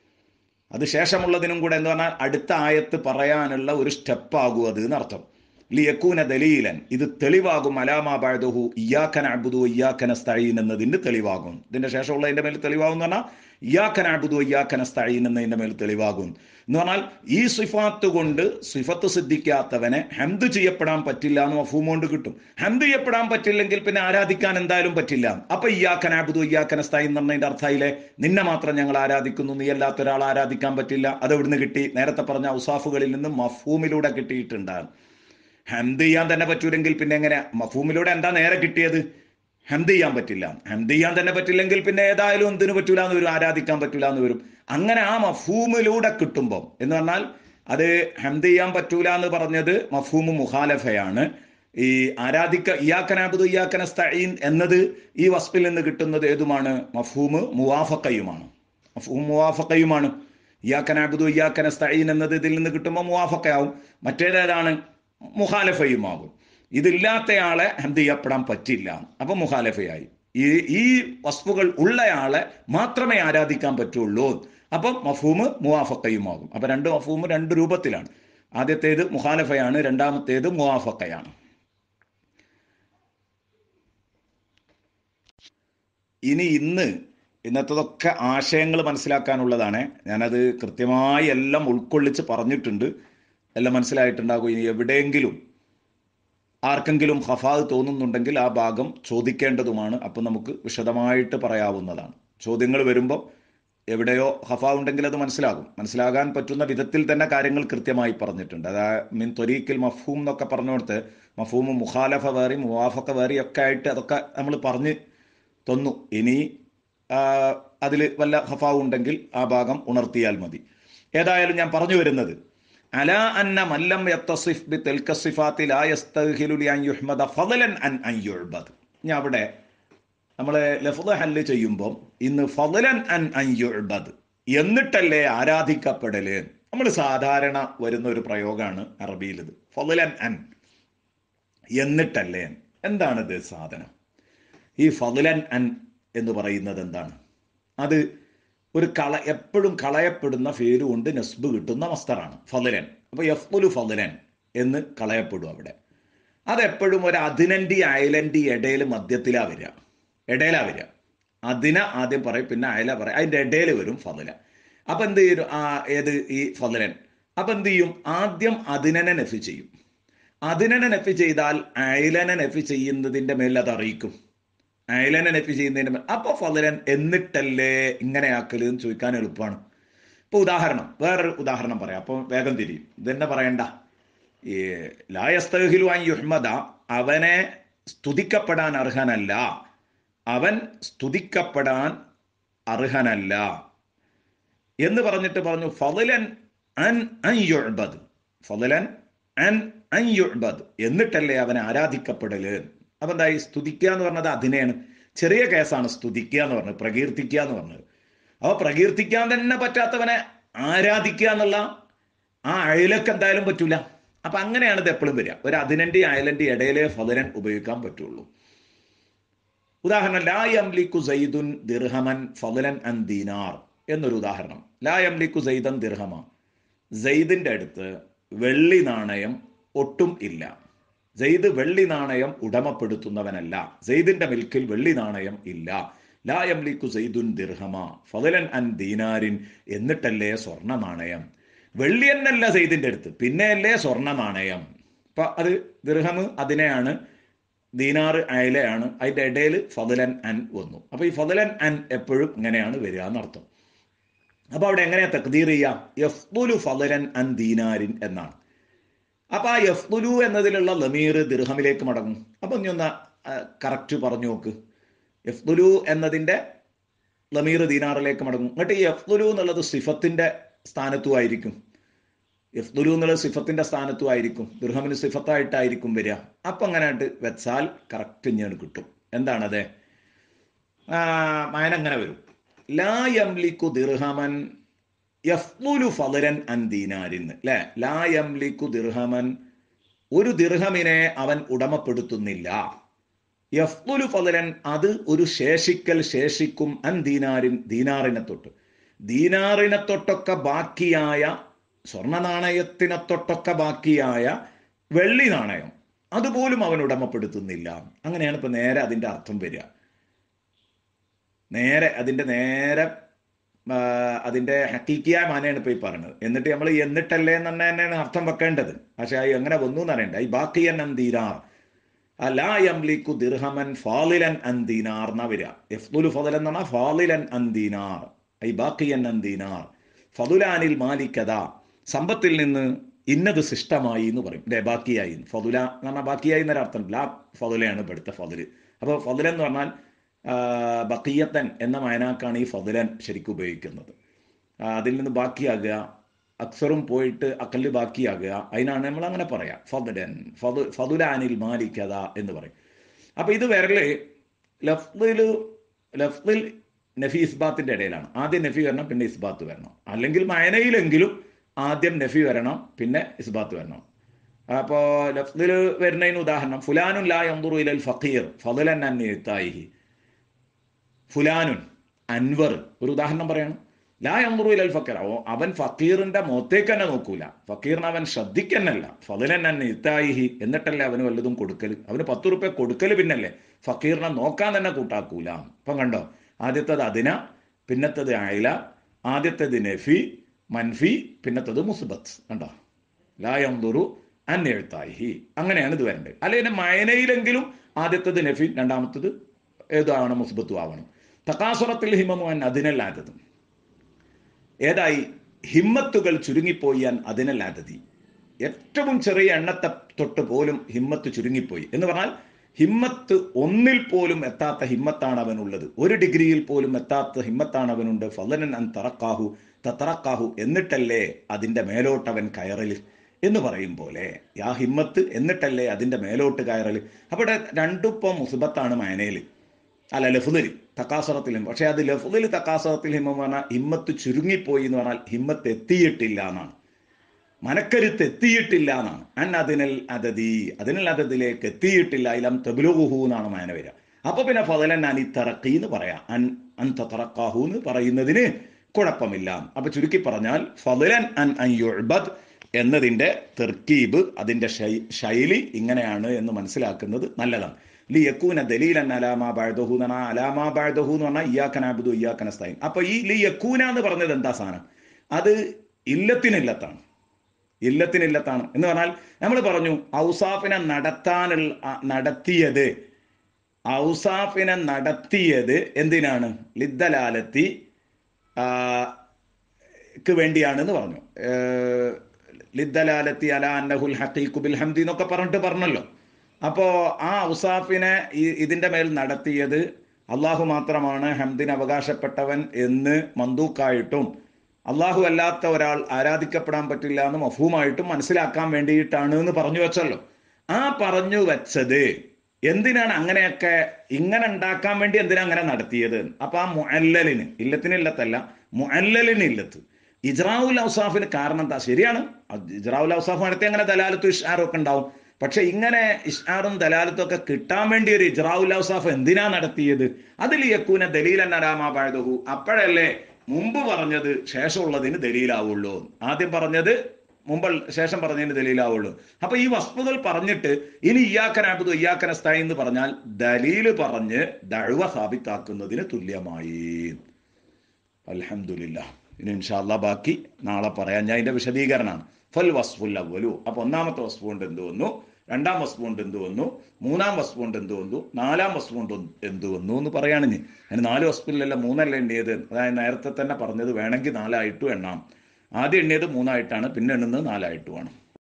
അത് ശേഷമുള്ളതിനും കൂടെ എന്ന് പറഞ്ഞാൽ അടുത്ത ആയത്ത് പറയാനുള്ള ഒരു സ്റ്റെപ്പ് ആകും അത് എന്നർത്ഥം ലിയക്കൂന ദലീലൻ ഇത് തെളിവാകും അലാമാ ബഅദഹു ഇയ്യാക്കന അബുദു ഇയ്യാക്കന സ്തഈൻ എന്നതിന്റെ തെളിവാകും ഇതിന്റെ ശേഷമുള്ളതിന്റെ മേൽ തെളിവാകും എന്ന് പറഞ്ഞാൽ ഇയ്യാക്കന അബുദു ഇയ്യാക്കന സ്തഈൻ എന്നതിന്റെ മേൽ തെളിവാകും എന്ന് പറഞ്ഞാൽ ഈ സിഫാത്ത് കൊണ്ട് സിഫത്ത് സിദ്ധിക്കാത്തവനെ ഹംദ് ചെയ്യപ്പെടാൻ പറ്റില്ല എന്ന് മഫൂം കൊണ്ട് കിട്ടും ഹംദ് ചെയ്യപ്പെടാൻ പറ്റില്ലെങ്കിൽ പിന്നെ ആരാധിക്കാൻ എന്തായാലും പറ്റില്ല അപ്പൊ ഇയ്യാക്കന അബുദു ഇയ്യാക്കന സ്ഥായി എന്ന് പറഞ്ഞതിന്റെ അർത്ഥയിലെ നിന്നെ മാത്രം ഞങ്ങൾ ആരാധിക്കുന്നു നീ അല്ലാത്ത ഒരാൾ ആരാധിക്കാൻ പറ്റില്ല അത് എവിടുന്ന് കിട്ടി നേരത്തെ പറഞ്ഞ ഔസാഫുകളിൽ നിന്ന് മഫൂമിലൂടെ കിട്ടിയിട്ടുണ്ട് ഹംദ് ചെയ്യാൻ തന്നെ പറ്റൂലെങ്കിൽ പിന്നെ എങ്ങനെ മഫൂമിലൂടെ എന്താ നേരെ കിട്ടിയത് ഹംദ് ചെയ്യാൻ പറ്റില്ല ഹംദ് ചെയ്യാൻ തന്നെ പറ്റില്ലെങ്കിൽ പിന്നെ ഏതായാലും എന്തിനു പറ്റൂല എന്ന് വരും ആരാധിക്കാൻ പറ്റൂല എന്ന് വരും അങ്ങനെ ആ മഫൂമിലൂടെ കിട്ടുമ്പോൾ എന്ന് പറഞ്ഞാൽ അത് ഹംദ് ചെയ്യാൻ പറ്റൂല എന്ന് പറഞ്ഞത് മഫൂമ് മുഖാലഫയാണ് ഈ ആരാധിക്ക ഇയാക്കനാബുദു ഇയാക്കന സ്തഈൻ എന്നത് ഈ വസ്പിൽ നിന്ന് കിട്ടുന്നത് ഏതുമാണ് മഫൂമ് മുവാഫക്കയുമാണ് മഫൂം മുവാഫക്കയുമാണ് ഇയാക്കനാബുദു ഇയാക്കന സ്തഈൻ എന്നത് ഇതിൽ നിന്ന് കിട്ടുമ്പോൾ മുവാഫക്കയാവും മറ്റേതേതാണ് മുഖാലഫയുമാകും ഇതില്ലാത്തയാളെ ഹംദ് ചെയ്യപ്പെടാൻ പറ്റില്ല അപ്പൊ മുഖാലഫയായി ഈ ഈ വസ്തുക്കൾ ഉള്ളയാളെ മാത്രമേ ആരാധിക്കാൻ പറ്റുള്ളൂ അപ്പം മഫൂമ് മുവാഫക്കയുമാകും അപ്പൊ രണ്ട് മഫൂമ് രണ്ട് രൂപത്തിലാണ് ആദ്യത്തേത് മുഖാലഫയാണ് രണ്ടാമത്തേത് മുവാഫക്കയാണ് ഇനി ഇന്ന് ഇന്നത്തതൊക്കെ ആശയങ്ങൾ മനസ്സിലാക്കാനുള്ളതാണ് ഞാനത് കൃത്യമായി എല്ലാം ഉൾക്കൊള്ളിച്ച് പറഞ്ഞിട്ടുണ്ട് എല്ലാം മനസ്സിലായിട്ടുണ്ടാകും ഇനി എവിടെയെങ്കിലും ആർക്കെങ്കിലും ഹഫാദ് തോന്നുന്നുണ്ടെങ്കിൽ ആ ഭാഗം ചോദിക്കേണ്ടതുമാണ് അപ്പം നമുക്ക് വിശദമായിട്ട് പറയാവുന്നതാണ് ചോദ്യങ്ങൾ വരുമ്പോൾ എവിടെയോ ഹഫ ഉണ്ടെങ്കിൽ അത് മനസ്സിലാകും മനസ്സിലാകാൻ പറ്റുന്ന വിധത്തിൽ തന്നെ കാര്യങ്ങൾ കൃത്യമായി പറഞ്ഞിട്ടുണ്ട് അതായത് മീൻ ത്വരീക്കിൽ മഫൂം എന്നൊക്കെ പറഞ്ഞുകൊടുത്ത് മഫൂം മുഖാലഫ വേറി മുവാഫക്ക വേറി ഒക്കെ ആയിട്ട് അതൊക്കെ നമ്മൾ പറഞ്ഞ് തന്നു ഇനി അതിൽ വല്ല ഹഫാവ് ഉണ്ടെങ്കിൽ ആ ഭാഗം ഉണർത്തിയാൽ മതി ഏതായാലും ഞാൻ പറഞ്ഞു വരുന്നത് അല അന്ന മല്ലം യത്തസിഫ് ബി തെൽക്കസിഫാത്തിൽ ആ യസ്തഹിലു ലി അൻ യുഹ്മദ ഫളലൻ അൻ അൻ യുഅ്ബദ് ഞാൻ അവിടെ നമ്മൾ ലഫ്ദ ഹല്ല് ചെയ്യുമ്പോൾ ഇന്ന് ഫളലൻ അൻ അൻ യുഅ്ബദ് എന്നിട്ടല്ലേ ആരാധിക്കപ്പെടല് നമ്മൾ സാധാരണ വരുന്ന ഒരു പ്രയോഗമാണ് അറബിയിൽ ഇത് ഫളലൻ അൻ എന്നിട്ടല്ലേ എന്താണിത് സാധനം ഈ ഫളലൻ അൻ എന്ന് പറയുന്നത് എന്താണ് അത് ഒരു കള എപ്പോഴും കളയപ്പെടുന്ന പേര് കൊണ്ട് നസ്ബ് കിട്ടുന്ന മസ്തറാണ് ഫലൻ അപ്പൊ യഫ്മുലു ഫലൻ എന്ന് കളയപ്പെടും അവിടെ അതെപ്പോഴും ഒരു അതിനൻ്റെ അയലൻ്റെ ഇടയിൽ മധ്യത്തിലാ വരിക ഇടയിലാ വരിക അതിന ആദ്യം പറയും പിന്നെ അയല പറയും അതിൻ്റെ ഇടയിൽ വരും ഫലന അപ്പൊ എന്ത് ചെയ്യും ആ ഏത് ഈ ഫലൻ അപ്പൊ എന്ത് ചെയ്യും ആദ്യം അതിനനെ നെഫി ചെയ്യും അതിനനെ നെഫി ചെയ്താൽ അയലനെ നെഫി ചെയ്യുന്നതിന്റെ മേൽ അത് അറിയിക്കും അയലനെ നെഫി ചെയ്യുന്നതിന് മേൽ അപ്പൊ ഫലൻ എന്നിട്ടല്ലേ ഇങ്ങനെ ആക്കല് എന്ന് ചോദിക്കാൻ എളുപ്പമാണ് ഇപ്പൊ ഉദാഹരണം വേറൊരു ഉദാഹരണം പറയാം അപ്പൊ വേഗം തിരിയും ഇതന്നെ പറയണ്ട ഈ ലായസ്തഹിലു അൻ യുഹ്മദ അവനെ സ്തുതിക്കപ്പെടാൻ അർഹനല്ല അവൻ സ്തുതിക്കപ്പെടാൻ അർഹനല്ല എന്ന് പറഞ്ഞിട്ട് പറഞ്ഞു ഫضലൻ അൻ അൻ യുഅ്ബദ് ഫضലൻ അൻ അൻ യുഅ്ബദ് എന്നിട്ടല്ലേ അവനെ ആരാധിക്കപ്പെടല് അപ്പൊ എന്തായി സ്തുതിക്കുക എന്ന് പറഞ്ഞത് അതിനെയാണ് ചെറിയ കേസാണ് സ്തുതിക്കുക എന്ന് പറഞ്ഞത് പ്രകീർത്തിക്കുക എന്ന് പറഞ്ഞത് അപ്പൊ പ്രകീർത്തിക്കാൻ തന്നെ പറ്റാത്തവനെ ആരാധിക്കുക എന്നുള്ള ആ അയലക്ക് എന്തായാലും പറ്റൂല അപ്പൊ അങ്ങനെയാണ് ഇത് എപ്പോഴും വരിക ഒരു അതിനന്റെ അയലന്റെ ഇടയിലെ ഫലരൻ ഉപയോഗിക്കാൻ പറ്റുള്ളൂ ഉദാഹരണം ലാ യംലിക്കു സൈദുൻ ദിർഹമൻ ഫലൻ അൻ ദീനാർ എന്നൊരു ഉദാഹരണം ലാ യംലിക്കു സൈദൻ ദിർഹമ സൈദിന്റെ അടുത്ത് വെള്ളി നാണയം ഒട്ടും ഇല്ല സെയ്ദ് വെള്ളി നാണയം ഉടമപ്പെടുത്തുന്നവനല്ല സെയ്ദിന്റെ മിൽക്കിൽ വെള്ളി നാണയം ഇല്ല ലാ യംലിക്കു സെയ്ദുൻ ദിർഹമ ഫതലൻ അൻ ദീനാരിൻ എന്നിട്ടല്ലേ സ്വർണ്ണ നാണയം വെള്ളി എന്നല്ല സെയ്ദിന്റെ അടുത്ത് പിന്നെയല്ലേ സ്വർണ്ണ നാണയം അപ്പൊ അത് ദിർഹം അതിനെയാണ് ദീനാറ് അയലയാണ് അതിന്റെ ഇടയിൽ ഫതലൻ അൻ വന്നു അപ്പൊ ഈ ഫതലൻ അൻ എപ്പോഴും ഇങ്ങനെയാണ് വരിക എന്നർത്ഥം അപ്പൊ അവിടെ എങ്ങനെയാ തക്തീർ ചെയ്യാം യഫ്ദുലു ഫതലൻ അൻ ദീനാരിൻ എന്നാണ് അപ്പൊ ആ യഫ്ദുലു എന്നതിലുള്ള ലമീർ ദിർഹമിലേക്ക് മടങ്ങും അപ്പൊ നീ ഒന്ന് കറക്റ്റ് പറഞ്ഞു നോക്ക് യഫ്ദുലു എന്നതിന്റെ ലമീർ ദീനാറിലേക്ക് മടങ്ങും എന്നിട്ട് ഈ യഫ്ദുലു എന്നുള്ളത് സിഫത്തിന്റെ സ്ഥാനത്തും ആയിരിക്കും യഫ്ദുലു എന്നുള്ളത് സിഫത്തിന്റെ സ്ഥാനത്തും ആയിരിക്കും ദുർഹമിന് സിഫത്തായിട്ടായിരിക്കും വരിക അപ്പൊ അങ്ങനെ ആയിട്ട് വെച്ചാൽ കറക്റ്റ് ഞാൻ കിട്ടും എന്താണത് മായന അങ്ങനെ വരും ലാ യംലിക്കു ദിർഹമൻ യഫ്ദുലു ഫലരൻ അൻ ദീനാരിന്ന് അല്ലെ ലാ യംലിക്കു ദിർഹമൻ ഒരു ദിർഹമിനെ അവൻ ഉടമപ്പെടുത്തുന്നില്ല യഫ്ദുലു ഫലരൻ അത് ഒരു ശേഷിക്കൽ ശേഷിക്കും അൻ ദീനാരിൻ ദീനാറിനെ തൊട്ട് ദീനാറിനെ തൊട്ടൊക്കെ ബാക്കിയായ സ്വർണ്ണ നാണയത്തിനെ തൊട്ടൊക്കെ ബാക്കിയായ വെള്ളി നാണയം അതുപോലും അവൻ ഉടമപ്പെടുത്തുന്നില്ല അങ്ങനെയാണ് ഇപ്പൊ നേരെ അതിന്റെ അർത്ഥം വരിക നേരെ അതിന്റെ നേരെ അതിന്റെ ഹക്കീക്കിയായ മാനയാണ് ഇപ്പൊ ഈ പറഞ്ഞത് എന്നിട്ട് നമ്മൾ എന്നിട്ടല്ലേ എന്ന് തന്നെ തന്നെയാണ് അർത്ഥം വെക്കേണ്ടത് പക്ഷെ അത് എങ്ങനെ വന്നു എന്ന് അറിയണ്ട ഈ ബാക്കിയൻ അന്തീനാർ അലായംലിക്കു ദിർഹമൻ ഫാലിലൻ അന്തീനാർ എന്നാ വരിക എഫ്ദുലു ഫതൽ എന്ന് പറഞ്ഞാൽ ഫാലിലൻ അന്തീനാർ ഐ ബാക്കിയൻ അന്തീനാർ ഫതുലാനിൽ മാലിക്കത സമ്പത്തിൽ നിന്ന് ഇന്നത് ശിഷ്ടമായി എന്ന് പറയും അല്ലെ ബാക്കിയായി ഫതുല എന്ന് പറഞ്ഞാൽ ബാക്കിയായി എന്നൊരർത്ഥം ലാ ഫതുലയാണ് ഇവിടുത്തെ ഫതുല് അപ്പോൾ ഫതുല എന്ന് പറഞ്ഞാൽ ബക്കിയത്തൻ എന്ന മയനാക്കാണ് ഈ ഫതുലൻ ശരിക്കും ഉപയോഗിക്കുന്നത് അതിൽ നിന്ന് ബാക്കിയാകുക അക്സറും പോയിട്ട് അക്കല് ബാക്കിയാകുക അതിനാണ് നമ്മൾ അങ്ങനെ പറയാം ഫതുലൻ ഫതു ഫതുലാനിൽ മാലിക്കത എന്ന് പറയും അപ്പൊ ഇത് വരല് ലഫ്ദില് ലഫ്ദിൽ നഫി ഇസ്ബാത്തിന്റെ ഇടയിലാണ് ആദ്യം നഫി വരണം പിന്നെ ഇസ്ബാത്ത് വരണം അല്ലെങ്കിൽ മയനയിലെങ്കിലും ആദ്യം നഫി വരണം പിന്നെ ഇസ്ബാത്ത് വരണം അപ്പോ ലഫ്ദിൽ വരുന്നതിന് ഉദാഹരണം ഫുലാനുൻ ലാ യന്ദുറു ഇലൽ ഫഖീർ ഫضലൻ അൻ യത്തായിഹി ഫുലാനുൻ അൻവർ ഒരു ഉദാഹരണം പറയണം ലാ യന്ദുറു ഇലൽ ഫക്കീർ അവൻ ഫക്കീറിന്റെ മുഖത്തേക്ക് തന്നെ നോക്കൂല ഫക്കീറിന് അവൻ ശ്രദ്ധിക്കന്നല്ല ഫضലൻ അൻ യത്തായിഹി എന്നിട്ടല്ലേ അവന് വല്ലതും കൊടുക്കല് അവന് പത്ത് റുപ്യ കൊടുക്കല് പിന്നല്ലേ ഫക്കീറിനെ നോക്കാൻ തന്നെ കൂട്ടാക്കൂല ഇപ്പം കണ്ടോ ആദ്യത്തത് അതിന പിന്നത്തത് അയല ആദ്യത്തേത് നഫി മൻഫി പിന്നത്തത് മുസ്ബത്ത് കണ്ടോ ലായന്തുറു അന്നെഴുത്തായി അങ്ങനെയാണ് ഇത് വരേണ്ടത് അല്ലെങ്കിൽ മയനയിലെങ്കിലും ആദ്യത്തത് നഫി രണ്ടാമത്തത് ഏതാണ് മുസ്ബത്തും ആവണം തക്കാസുറത്തിൽ ഹിമമുൻ അതിനല്ലാത്തത് ഏതായി ഹിമ്മത്തുകൾ ചുരുങ്ങിപ്പോയാൻ അതിനല്ലാത്തതി ഏറ്റവും ചെറിയ എണ്ണത്തെ തൊട്ട് പോലും ഹിമ്മത്ത് ചുരുങ്ങിപ്പോയി എന്ന് പറഞ്ഞാൽ ഹിമ്മത്ത് ഒന്നിൽ പോലും എത്താത്ത ഹിമ്മത്താണ് അവനുള്ളത് ഒരു ഡിഗ്രിയിൽ പോലും എത്താത്ത ഹിമ്മത്താണ് അവനുണ്ട് ഫലനൻ അൻ തറക്കാഹു തറക്കാഹു എന്നിട്ടല്ലേ അതിന്റെ മേലോട്ട് അവൻ കയറല് എന്ന് പറയും പോലെ ആ ഹിമ്മത്ത് എന്നിട്ടല്ലേ അതിന്റെ മേലോട്ട് കയറല് അവിടെ രണ്ടുപ്പം മുസിബത്താണ് മയനയിൽ അല്ല ലഫുദിൽ തക്കാസറത്തിലും പക്ഷെ അത് ലഫുദിൽ തക്കാസറത്തിൽ ഹിമ്മ പറഞ്ഞാൽ ഹിമ്മത്ത് ചുരുങ്ങിപ്പോയി എന്ന് പറഞ്ഞാൽ ഹിമ്മത്ത് എത്തിയിട്ടില്ല എന്നാണ് മനക്കരുത്ത് എത്തിയിട്ടില്ല എന്നാണ് അൻ അതിനൽ അതതി അതിനൽ അതതിലേക്ക് എത്തിയിട്ടില്ല ഇലം തെബുലുഹു എന്നാണ് മാന വരിക അപ്പൊ പിന്നെ ഫതലൻ അനി തറക്കി എന്ന് പറയാം അൻ അൻ തറക്കാഹു എന്ന് പറയുന്നതിന് കുഴപ്പമില്ല അപ്പൊ ചുരുക്കി പറഞ്ഞാൽ ഫതലൻ അൻ അൻ യുഅ്ബദ് എന്നതിന്റെ തെർക്കീബ് അതിന്റെ ശൈലി ഇങ്ങനെയാണ് എന്ന് മനസ്സിലാക്കുന്നത് നല്ലതാണ് ലി യക്കൂന ദലീലൻ അലാമാ ബാഴ്ദഹു എന്ന് പറഞ്ഞാൽ അലാമാ ബാഴ്ദഹു എന്ന് പറഞ്ഞാൽ ഇയാക്കനാബുദു ഇയാക്കനസ്തായി അപ്പൊ ഈ ലി യക്കൂന എന്ന് പറഞ്ഞത് എന്താ സാധനം അത് ഇല്ലത്തിനില്ലത്താണ് ഇല്ലത്തിനില്ലത്താണ് എന്ന് പറഞ്ഞാൽ നമ്മൾ പറഞ്ഞു ഔസാഫിനെ നടത്താനുള്ള നടത്തിയത് ഔസാഫിനെ നടത്തിയത് എന്തിനാണ് ലിദ്ദലാലത്തി ക്ക് വേണ്ടിയാണെന്ന് പറഞ്ഞു ലിദ്ദലാലത്തി അല അന്നഹുൽ ഹഖീഖു ബിൽ ഹംദി എന്നൊക്കെ പറഞ്ഞിട്ട് പറഞ്ഞല്ലോ അപ്പോ ആ ഔസാഫിനെ ഈ- ഇതിന്റെ മേൽ നടത്തിയത് അള്ളാഹു മാത്രമാണ് ഹംദിന് അവകാശപ്പെട്ടവൻ എന്ന് മന്ദൂക്കായിട്ടും അള്ളാഹു അല്ലാത്ത ഒരാൾ ആരാധിക്കപ്പെടാൻ പറ്റില്ല എന്ന് മഫൂമായിട്ടും മനസ്സിലാക്കാൻ വേണ്ടിയിട്ടാണ് എന്ന് പറഞ്ഞു വെച്ചല്ലോ ആ പറഞ്ഞു വെച്ചത് എന്തിനാണ് അങ്ങനെയൊക്കെ ഇങ്ങനെ ഉണ്ടാക്കാൻ വേണ്ടി എന്തിനാ അങ്ങനെ നടത്തിയത് അപ്പൊ ആ മുഅല്ലലിന് ഇല്ലത്തിന് ഇല്ലത്തല്ല മുഅല്ലലിന് ഇല്ലത്ത് ഇജ്രാവുൽ ഔസാഫിന് കാരണം എന്താ ശരിയാണ് അത് ഇജ്രാവുൽ ഔസാഫ് നടത്തി അങ്ങനെ ദലാലത്തും ഇഷ്ആറും ഒക്കെ ഉണ്ടാവും പക്ഷെ ഇങ്ങനെ ഇഷ്ആറും ദലാലത്തും ഒക്കെ കിട്ടാൻ വേണ്ടി ഒരു ഇജ്രാവുൽ ഔസാഫ് എന്തിനാ നടത്തിയത് അതിൽ യക്കൂന ദലീലന്നരാമാബായതുഹു അപ്പോഴല്ലേ മുമ്പ് പറഞ്ഞത് ശേഷമുള്ളതിന് ദലീലാവുള്ളൂ ആദ്യം പറഞ്ഞത് മുമ്പ് ശേഷം പറഞ്ഞതിന് ദലീലാവുള്ളൂ അപ്പൊ ഈ വസ്തുതകൾ പറഞ്ഞിട്ട് ഇനി ഇയാക്കനാബുദു ഇയാക്കനസ്തായി എന്ന് പറഞ്ഞാൽ ദലീല് പറഞ്ഞ് ദഴുവ സ്ഥാപിത്താക്കുന്നതിന് തുല്യമായി അൽഹംദുലില്ല ഇനി ഇൻഷാല്ല ബാക്കി നാളെ പറയാം ഞാൻ ഇതിന്റെ വിശദീകരണമാണ് ഫൽ വസ്ഫുൽ അവലു അപ്പൊ ഒന്നാമത്തെ വസ്തു കൊണ്ട് എന്ത് വന്നു രണ്ടാം വസ്തു കൊണ്ട് എന്ത് വന്നു മൂന്നാം വസ്തു കൊണ്ട് എന്ത് വന്നു നാലാം വസ്തു കൊണ്ട് എന്ത് വന്നു എന്ന് പറയാണ് ഇനി അതിന് നാല് വസ്തുവിലല്ല മൂന്നല്ല എണ്ണിയത് അതായത് നേരത്തെ തന്നെ പറഞ്ഞത് വേണമെങ്കിൽ നാലായിട്ടും എണ്ണാം ആദ്യം എണ്ണിയത് മൂന്നായിട്ടാണ് പിന്നെ എണ്ണുന്നത് നാലായിട്ടുമാണ്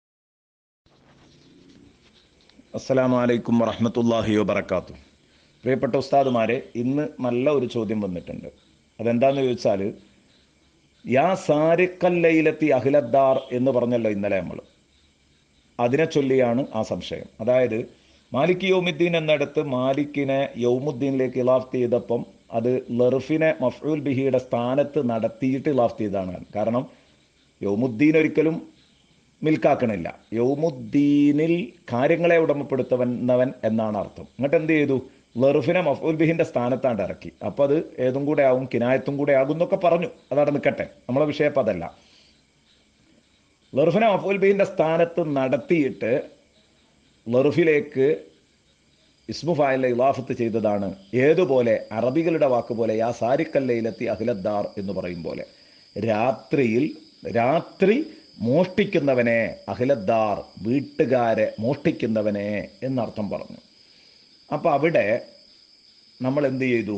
അസ്സലാമു അലൈക്കും വറഹ്മത്തുള്ളാഹി വബറകാത്തു പ്രിയപ്പെട്ട ഉസ്താദുമാരെ ഇന്ന് നല്ല ഒരു ചോദ്യം വന്നിട്ടുണ്ട് അതെന്താന്ന് ചോദിച്ചാൽ യാ സാരിക്കല്ലയിലെത്തി അഖിലദ്ദാർ എന്ന് പറഞ്ഞല്ലോ ഇന്നലെ നമ്മൾ അതിനെ ചൊല്ലിയാണ് ആ സംശയം അതായത് മാലിക് യൗമുദ്ദീൻ എന്നിടത്ത് മാലിക്കിനെ യൗമുദ്ദീനിലേക്ക് ഇലാഫ്ത് ചെയ്തപ്പം അത് ലർഫിനെ മഫ്ഊൽ ബിഹിയുടെ സ്ഥാനത്ത് നടത്തിയിട്ട് ഇലാഫ്ത് ചെയ്തതാണ് കാരണം യൗമുദ്ദീൻ ഒരിക്കലും മിൽക്കാക്കണില്ല യൗമുദ്ദീനിൽ കാര്യങ്ങളെ ഉടമപ്പെടുത്തുന്നവൻ എന്നാണ് അർത്ഥം എന്നിട്ട് എന്ത് ചെയ്തു ലറുഫിനെ മഫൂൽ ബിഹിന്റെ സ്ഥാനത്താണ്ട് ഇറക്കി അപ്പൊ അത് ഏതും കൂടെ ആവും കിനായത്തും കൂടെ ആകും എന്നൊക്കെ പറഞ്ഞു അതവിടെ നിൽക്കട്ടെ നമ്മളെ വിഷയം അപ്പൊ അതല്ല ലറുഫിനെ മഫൂൽ ബിഹിന്റെ സ്ഥാനത്ത് നടത്തിയിട്ട് ലറുഫിലേക്ക് ഇസ്മു ഫായിലെ ഇലാഫത്ത് ചെയ്തതാണ് ഏതുപോലെ അറബികളുടെ വാക്ക് പോലെ യാ സാരിക്കല്ലയിലെത്തി അഖിലദ്ദാർ എന്ന് പറയും പോലെ രാത്രിയിൽ രാത്രി മോഷ്ടിക്കുന്നവനെ അഖിലദ്ദാർ വീട്ടുകാരെ മോഷ്ടിക്കുന്നവനെ എന്നർത്ഥം പറഞ്ഞു അപ്പൊ അവിടെ നമ്മൾ എന്ത് ചെയ്തു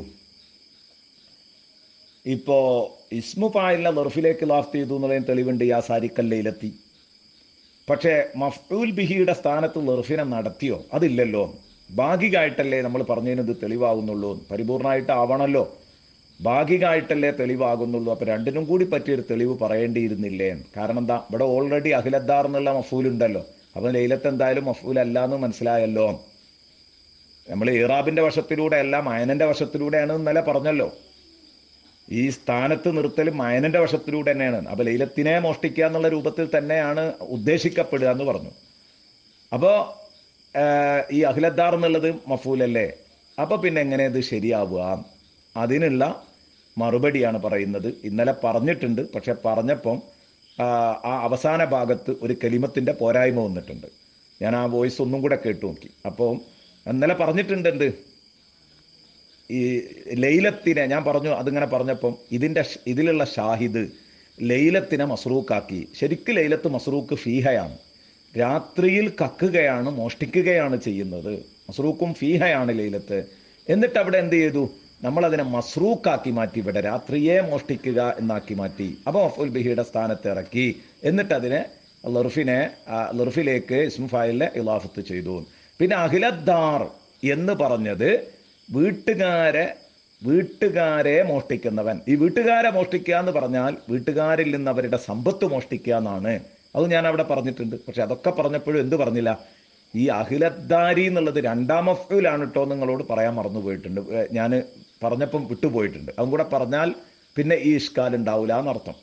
ഇപ്പോ ഇസ്മു ഫായിലിനെ ലർഫിലേക്ക് ലാഫ്റ്റ് ചെയ്തു എന്നുള്ളതിന് തെളിവുണ്ട് യാ സാരിക്കല്ലയിലെത്തി പക്ഷേ മഫ്ഊൽ ബിഹിയുടെ സ്ഥാനത്ത് ലർഫിനെ നടത്തിയോ അതില്ലല്ലോ ഭാഗികമായിട്ടല്ലേ നമ്മൾ പറഞ്ഞതിന് തെളിവാകുന്നുള്ളൂ പരിപൂർണമായിട്ട് ആവണല്ലോ ഭാഗികമായിട്ടല്ലേ തെളിവാകുന്നുള്ളൂ അപ്പൊ രണ്ടിനും കൂടി പറ്റിയൊരു തെളിവ് പറയേണ്ടിയിരുന്നില്ലേ കാരണം എന്താ ഇവിടെ ഓൾറെഡി അഖിലദ്ദാർ എന്നുള്ള മഫൂൽ ഉണ്ടല്ലോ അപ്പൊ ലൈലത്ത് എന്തായാലും മഫൂൽ അല്ല എന്ന് മനസ്സിലായല്ലോ നമ്മൾ ഇറാബിന്റെ വശത്തിലൂടെ അല്ല മയനന്റെ വശത്തിലൂടെയാണ് ഇന്നലെ പറഞ്ഞല്ലോ ഈ സ്ഥാനത്ത് നിർത്തൽ മയനന്റെ വശത്തിലൂടെ തന്നെയാണ് അപ്പൊ ലൈലത്തിനെ മോഷ്ടിക്കുക എന്നുള്ള രൂപത്തിൽ തന്നെയാണ് ഉദ്ദേശിക്കപ്പെടുക എന്ന് പറഞ്ഞു അപ്പോ ആഹ്, ഈ അഖിലദ്ദാർ എന്നുള്ളത് മഫൂലല്ലേ അപ്പൊ പിന്നെ എങ്ങനെ ഇത് ശരിയാവുക അതിനുള്ള മറുപടിയാണ് പറയുന്നത് ഇന്നലെ പറഞ്ഞിട്ടുണ്ട് പക്ഷെ പറഞ്ഞപ്പം ആഹ്, ആ അവസാന ഭാഗത്ത് ഒരു കലിമത്തിന്റെ പോരായ്മ വന്നിട്ടുണ്ട് ഞാൻ ആ വോയിസ് ഒന്നും കൂടെ കേട്ടു നോക്കി അപ്പോൾ ഇന്നലെ പറഞ്ഞിട്ടുണ്ട് എന്ത് ഈ ലൈലത്തിനെ ഞാൻ പറഞ്ഞു അതിങ്ങനെ പറഞ്ഞപ്പം ഇതിന്റെ ഷ്- ഇതിലുള്ള ഷാഹിദ് ലൈലത്തിനെ മസ്റൂക്കാക്കി ശരിക്കും ലൈലത്ത് മസ്റൂക്ക് ഫീഹയാണ് രാത്രിയിൽ കക്കുകയാണ് മോഷ്ടിക്കുകയാണ് ചെയ്യുന്നത് മസ്റൂക്കും ഫീഹയാണ് ലൈലത്ത് എന്നിട്ട് അവിടെ എന്ത് ചെയ്തു നമ്മൾ അതിനെ മസ്റൂക്കാക്കി മാറ്റി ഇവിടെ രാത്രിയെ മോഷ്ടിക്കുക എന്നാക്കി മാറ്റി അപ്പൊ മഫുൽ ബിഹിയുടെ സ്ഥാനത്ത് ഇറക്കി എന്നിട്ട് അതിനെ ലർഫിനെ ആ, ലർഫിലേക്ക് ഇസ്മു ഫായിലെ ഇലാഫത്ത് ചെയ്തു പിന്നെ അഖിലദ്ദാർ എന്ന് പറഞ്ഞത് വീട്ടുകാരെ വീട്ടുകാരെ മോഷ്ടിക്കുന്നവൻ ഈ വീട്ടുകാരെ മോഷ്ടിക്കുക എന്ന് പറഞ്ഞാൽ വീട്ടുകാരിൽ നിന്ന് അവരുടെ സമ്പത്ത് മോഷ്ടിക്കുക എന്നാണ് അത് ഞാൻ അവിടെ പറഞ്ഞിട്ടുണ്ട് പക്ഷെ അതൊക്കെ പറഞ്ഞപ്പോഴും എന്ത് പറഞ്ഞില്ല ഈ അഖിലദ്ദാരി എന്നുള്ളത് രണ്ടാം മഫ്യൂലാണ് കേട്ടോ നിങ്ങളോട് പറയാൻ മറന്നു പോയിട്ടുണ്ട് ഞാൻ പറഞ്ഞപ്പം വിട്ടുപോയിട്ടുണ്ട് അതും കൂടെ പറഞ്ഞാൽ പിന്നെ ഈ ഇഷ്കാൽ ഉണ്ടാവില്ല എന്നർത്ഥം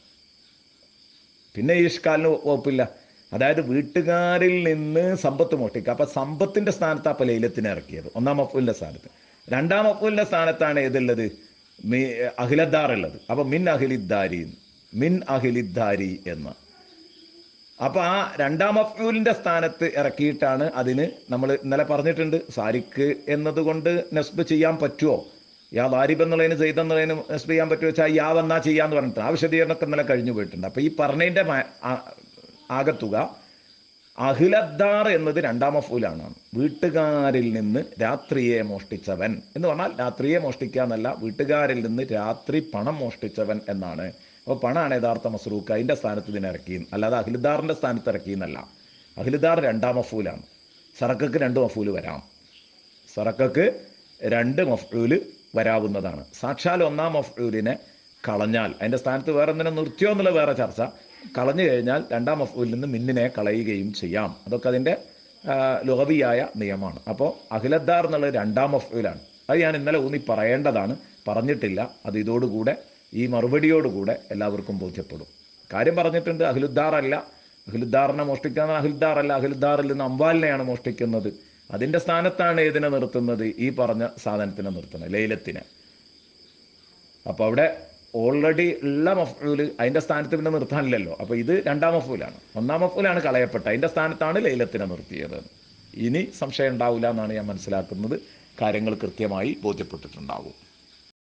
പിന്നെ ഈ ഇഷ്കാലിന് വകുപ്പില്ല അതായത് വീട്ടുകാരിൽ നിന്ന് സമ്പത്ത് മോഷ്ടിക്കുക അപ്പൊ സമ്പത്തിന്റെ സ്ഥാനത്ത് അപ്പൊ ലൈലത്തിനെ ഇറക്കിയത് ഒന്നാം മഫൂലിന്റെ സ്ഥാനത്ത് രണ്ടാം മഫൂലിന്റെ സ്ഥാനത്താണ് ഏതുള്ളത് മി- അഖിലദ്ദാർ ഉള്ളത് അപ്പൊ മിൻ അഖിലിദ്ദാരി മിൻ അഖിലിദ്ദാരി എന്ന് അപ്പൊ ആ രണ്ടാം മഫ്യൂലിന്റെ സ്ഥാനത്ത് ഇറക്കിയിട്ടാണ് അതിന് നമ്മൾ ഇന്നലെ പറഞ്ഞിട്ടുണ്ട് സാരിക്ക് എന്നതുകൊണ്ട് നെസ്ബ് ചെയ്യാൻ പറ്റുമോ യാ വാരിബ് എന്നുള്ളതിന് ചെയ്ത് എന്നുള്ളതിന് നെസ്ബ് ചെയ്യാൻ പറ്റുമോ വെച്ചാൽ യാ വന്നാ ചെയ്യാന്ന് പറഞ്ഞിട്ട് ആ വിശദീകരണമൊക്കെ ഇന്നലെ കഴിഞ്ഞു പോയിട്ടുണ്ട് അപ്പൊ ഈ പറഞ്ഞതിന്റെ മ- ആ- ആകത്തുക അഖിലദ്ദാർ എന്നത് രണ്ടാം മഫൂലാണ് വീട്ടുകാരിൽ നിന്ന് രാത്രിയെ മോഷ്ടിച്ചവൻ എന്ന് പറഞ്ഞാൽ രാത്രിയെ മോഷ്ടിക്കുക എന്നല്ല വീട്ടുകാരിൽ നിന്ന് രാത്രി പണം മോഷ്ടിച്ചവൻ എന്നാണ് അപ്പോൾ പണമാണ് യഥാർത്ഥ മസ്റൂക്ക് അതിൻ്റെ സ്ഥാനത്ത് ഇതിനെ ഇറക്കി അല്ലാതെ അഖിലുദ്ദാറിൻ്റെ സ്ഥാനത്ത് ഇറക്കിയെന്നല്ല അഖിലുദ്ദാർ രണ്ടാം മഫൂലാണ് സറക്കക്ക് രണ്ട് മഫൂല് വരാം സറക്കക്ക് രണ്ട് മഫ്ഊല് വരാവുന്നതാണ് സാക്ഷാൽ ഒന്നാം മഫ്ഊലിനെ കളഞ്ഞാൽ അതിൻ്റെ സ്ഥാനത്ത് വേറെ എന്തിനെ നിർത്തിയോ എന്നുള്ള വേറെ ചർച്ച കളഞ്ഞു കഴിഞ്ഞാൽ രണ്ടാം മഫ്ഊലിൽ നിന്ന് മിന്നിനെ കളയുകയും ചെയ്യാം അതൊക്കെ അതിൻ്റെ ലോകവിയായ നിയമമാണ് അപ്പോൾ അഖിലദ്ദാർ എന്നുള്ളത് രണ്ടാം മഫ്ഊലാണ് അത് ഞാൻ ഇന്നലെ ഊന്നി പറയേണ്ടതാണ് പറഞ്ഞിട്ടില്ല അത് ഇതോടുകൂടെ ഈ മറുപടിയോടുകൂടെ എല്ലാവർക്കും ബോധ്യപ്പെടും കാര്യം പറഞ്ഞിട്ടുണ്ട് അഖിലുദ്ദാർ അല്ല അഖിലുദ്ദാറിനെ മോഷ്ടിക്കാൻ അഖിലുദ്ദാർ അല്ല അഖിലുദ്ദാറിൽ നിന്ന് അംവാലിനെയാണ് മോഷ്ടിക്കുന്നത് അതിന്റെ സ്ഥാനത്താണ് ഏതിനെ നിർത്തുന്നത് ഈ പറഞ്ഞ സാധനത്തിനെ നിർത്തുന്നത് ലൈലത്തിനെ അപ്പൊ അവിടെ ഓൾറെഡി ഉള്ള മഫൂല് അതിന്റെ സ്ഥാനത്ത് പിന്നെ നിർത്താനില്ലല്ലോ അപ്പൊ ഇത് രണ്ടാം മഫൂലാണ് ഒന്നാം മഫൂലാണ് കളയപ്പെട്ട അതിന്റെ സ്ഥാനത്താണ് ലൈലത്തിനെ നിർത്തിയത് ഇനി സംശയം ഉണ്ടാവില്ല എന്നാണ് ഞാൻ മനസ്സിലാക്കുന്നത് കാര്യങ്ങൾ കൃത്യമായി ബോധ്യപ്പെട്ടിട്ടുണ്ടാവും